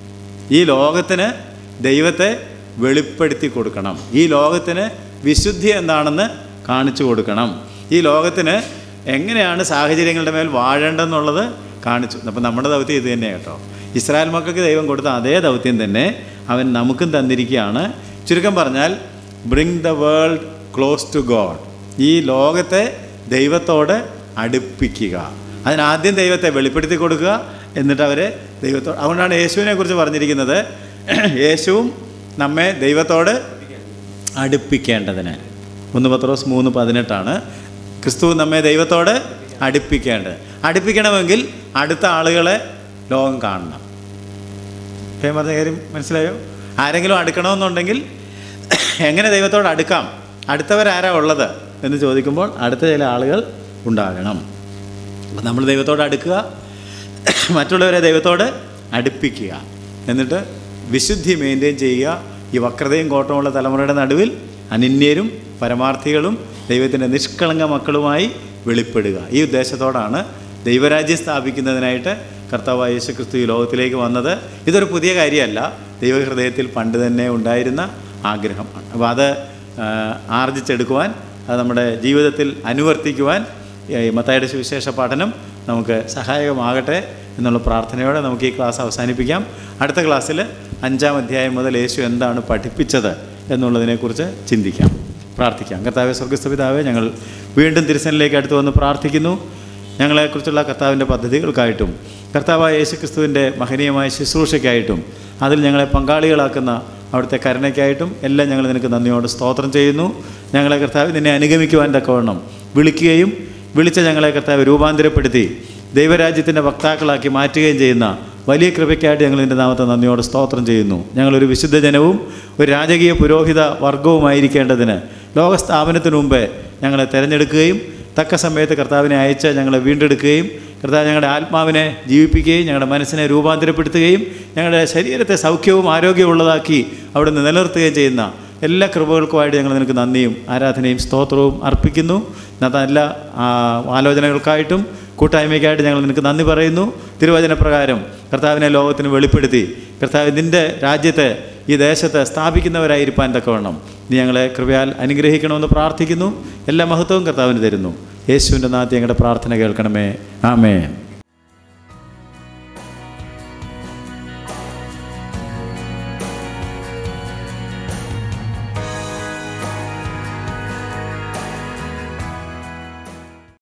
A: ഈ ലോകത്തിന് ദൈവത്തെ വെളിപ്പെടുത്തി കൊടുക്കണം ഈ ലോകത്തിന് വിശുദ്ധി എന്താണെന്ന് കാണിച്ചു കൊടുക്കണം ഈ ലോകത്തിന് എങ്ങനെയാണ് സാഹചര്യങ്ങളുടെ മേൽ വാഴേണ്ടെന്നുള്ളത് കാണിച്ചു അപ്പം നമ്മുടെ ദൗത്യം ഇത് തന്നെ കേട്ടോ ഇസ്രായേൽ മക്കൾക്ക് ദൈവം കൊടുത്ത അതേ ദൗത്യം തന്നെ അവൻ നമുക്കും തന്നിരിക്കുകയാണ് ചുരുക്കം പറഞ്ഞാൽ bring the world close to God ഈ ലോകത്തെ ദൈവത്തോട് അടുപ്പിക്കുക അതിനാദ്യം ദൈവത്തെ വെളിപ്പെടുത്തി കൊടുക്കുക എന്നിട്ട് അവരെ ദൈവത്തോട് അതുകൊണ്ടാണ് യേശുവിനെ കുറിച്ച് പറഞ്ഞിരിക്കുന്നത് യേശുവും നമ്മെ ദൈവത്തോട് അടുപ്പിക്കേണ്ടതിന് ഒന്ന് പത്രോസ് മൂന്ന് പതിനെട്ടാണ് ക്രിസ്തു നമ്മെ ദൈവത്തോട് അടുപ്പിക്കേണ്ടത് അടുപ്പിക്കണമെങ്കിൽ അടുത്ത ആളുകളെ ലോകം കാണണം ഇപ്പം പറഞ്ഞ കാര്യം മനസ്സിലായോ ആരെങ്കിലും അടുക്കണമെന്നുണ്ടെങ്കിൽ എങ്ങനെ ദൈവത്തോട് അടുക്കാം അടുത്തവരാരാ ഉള്ളത് എന്ന് ചോദിക്കുമ്പോൾ അടുത്ത ചില ആളുകൾ ഉണ്ടാകണം അപ്പം നമ്മൾ ദൈവത്തോട് അടുക്കുക മറ്റുള്ളവരെ ദൈവത്തോട് അടുപ്പിക്കുക എന്നിട്ട് വിശുദ്ധി മെയിൻറ്റെയിൻ ചെയ്യുക ഈ വക്രതയും കോട്ടമുള്ള തലമുറയുടെ നടുവിൽ അനിന്യരും പരമാർത്ഥികളും ദൈവത്തിൻ്റെ നിഷ്കളങ്ക മക്കളുമായി വെളിപ്പെടുക ഈ ഉദ്ദേശത്തോടാണ് ദൈവരാജ്യം സ്ഥാപിക്കുന്നതിനായിട്ട് കർത്താവായ യേശു ക്രിസ്തു ഈ ലോകത്തിലേക്ക് വന്നത് ഇതൊരു പുതിയ കാര്യമല്ല ദൈവഹൃദയത്തിൽ പണ്ട് തന്നെ ഉണ്ടായിരുന്ന ആഗ്രഹമാണ് അപ്പോൾ അത് ആ, ആർജിച്ചെടുക്കുവാൻ അത് നമ്മുടെ ജീവിതത്തിൽ അനുവർത്തിക്കുവാൻ ഈ മത്തായുടെ സുവിശേഷ പഠനം നമുക്ക് സഹായകമാകട്ടെ എന്നുള്ള പ്രാർത്ഥനയോടെ നമുക്ക് ഈ ക്ലാസ് അവസാനിപ്പിക്കാം അടുത്ത ക്ലാസ്സിൽ അഞ്ചാം അധ്യായം മുതൽ യേശു എന്താണ് പഠിപ്പിച്ചത് എന്നുള്ളതിനെക്കുറിച്ച് ചിന്തിക്കാം പ്രാർത്ഥിക്കാം കർത്താവെ സ്വർഗസ്ഥപിതാവെ ഞങ്ങൾ വീണ്ടും തിരുസനിലേക്ക് അടുത്ത് വന്ന് പ്രാർത്ഥിക്കുന്നു ഞങ്ങളെക്കുറിച്ചുള്ള കർത്താവിൻ്റെ പദ്ധതികൾക്കായിട്ടും കർത്താവായ യേശു ക്രിസ്തുവിൻ്റെ മഹനീയമായ ശുശ്രൂഷയ്ക്കായിട്ടും അതിൽ ഞങ്ങളെ പങ്കാളികളാക്കുന്ന അവിടുത്തെ കരുണയ്ക്കായിട്ടും എല്ലാം ഞങ്ങൾ നിനക്ക് നന്ദിയോട് സ്തോത്രം ചെയ്യുന്നു ഞങ്ങളെ കർത്താവ് നിന്നെ അനുഗമിക്കുവാൻ തക്കവണ്ണം വിളിക്കുകയും വിളിച്ച ഞങ്ങളെ കർത്താവ് രൂപാന്തരപ്പെടുത്തി ദൈവരാജ്യത്തിൻ്റെ വക്താക്കളാക്കി മാറ്റുകയും ചെയ്യുന്ന വലിയ കൃപയ്ക്കായിട്ട് ഞങ്ങൾ നിൻ്റെ നാമത്തെ നന്ദിയോട് സ്തോത്രം ചെയ്യുന്നു ഞങ്ങളൊരു വിശുദ്ധ ജനവും ഒരു രാജകീയ പുരോഹിത വർഗവുമായിരിക്കേണ്ടതിന് ലോകസ്ഥാപനത്തിനു മുമ്പേ ഞങ്ങളെ തിരഞ്ഞെടുക്കുകയും തക്ക സമയത്ത് കർത്താവിനെ അയച്ച് ഞങ്ങളെ വീണ്ടെടുക്കുകയും കർത്താവ് ഞങ്ങളുടെ ആത്മാവിനെ ജീവിപ്പിക്കുകയും ഞങ്ങളുടെ മനസ്സിനെ രൂപാന്തരപ്പെടുത്തുകയും ഞങ്ങളുടെ ശരീരത്തെ സൗഖ്യവും ആരോഗ്യമുള്ളതാക്കി അവിടുന്ന് നിലനിർത്തുകയും ചെയ്യുന്ന എല്ലാ കൃപകൾക്കുമായിട്ട് ഞങ്ങൾ നിനക്ക് നന്ദിയും ആരാധനയും സ്തോത്രവും അർപ്പിക്കുന്നു ഇന്നത്തെ എല്ലാ ആ, ആലോചനകൾക്കായിട്ടും കൂട്ടായ്മയ്ക്കായിട്ട് ഞങ്ങൾ നിനക്ക് നന്ദി പറയുന്നു തിരുവചന പ്രകാരം കർത്താവിനെ ലോകത്തിന് വെളിപ്പെടുത്തി കർത്താവ് നിൻ്റെ രാജ്യത്തെ ഈ ദേശത്ത് സ്ഥാപിക്കുന്നവരായിരിക്കാൻ തക്കവണ്ണം നീ ഞങ്ങളെ കൃപയാൽ അനുഗ്രഹിക്കണമെന്ന് പ്രാർത്ഥിക്കുന്നു എല്ലാ മഹത്വവും കർത്താവിന് തരുന്നു യേശുവിൻ്റെ നാത്തി ഞങ്ങളുടെ പ്രാർത്ഥന കേൾക്കണമേ ആമേ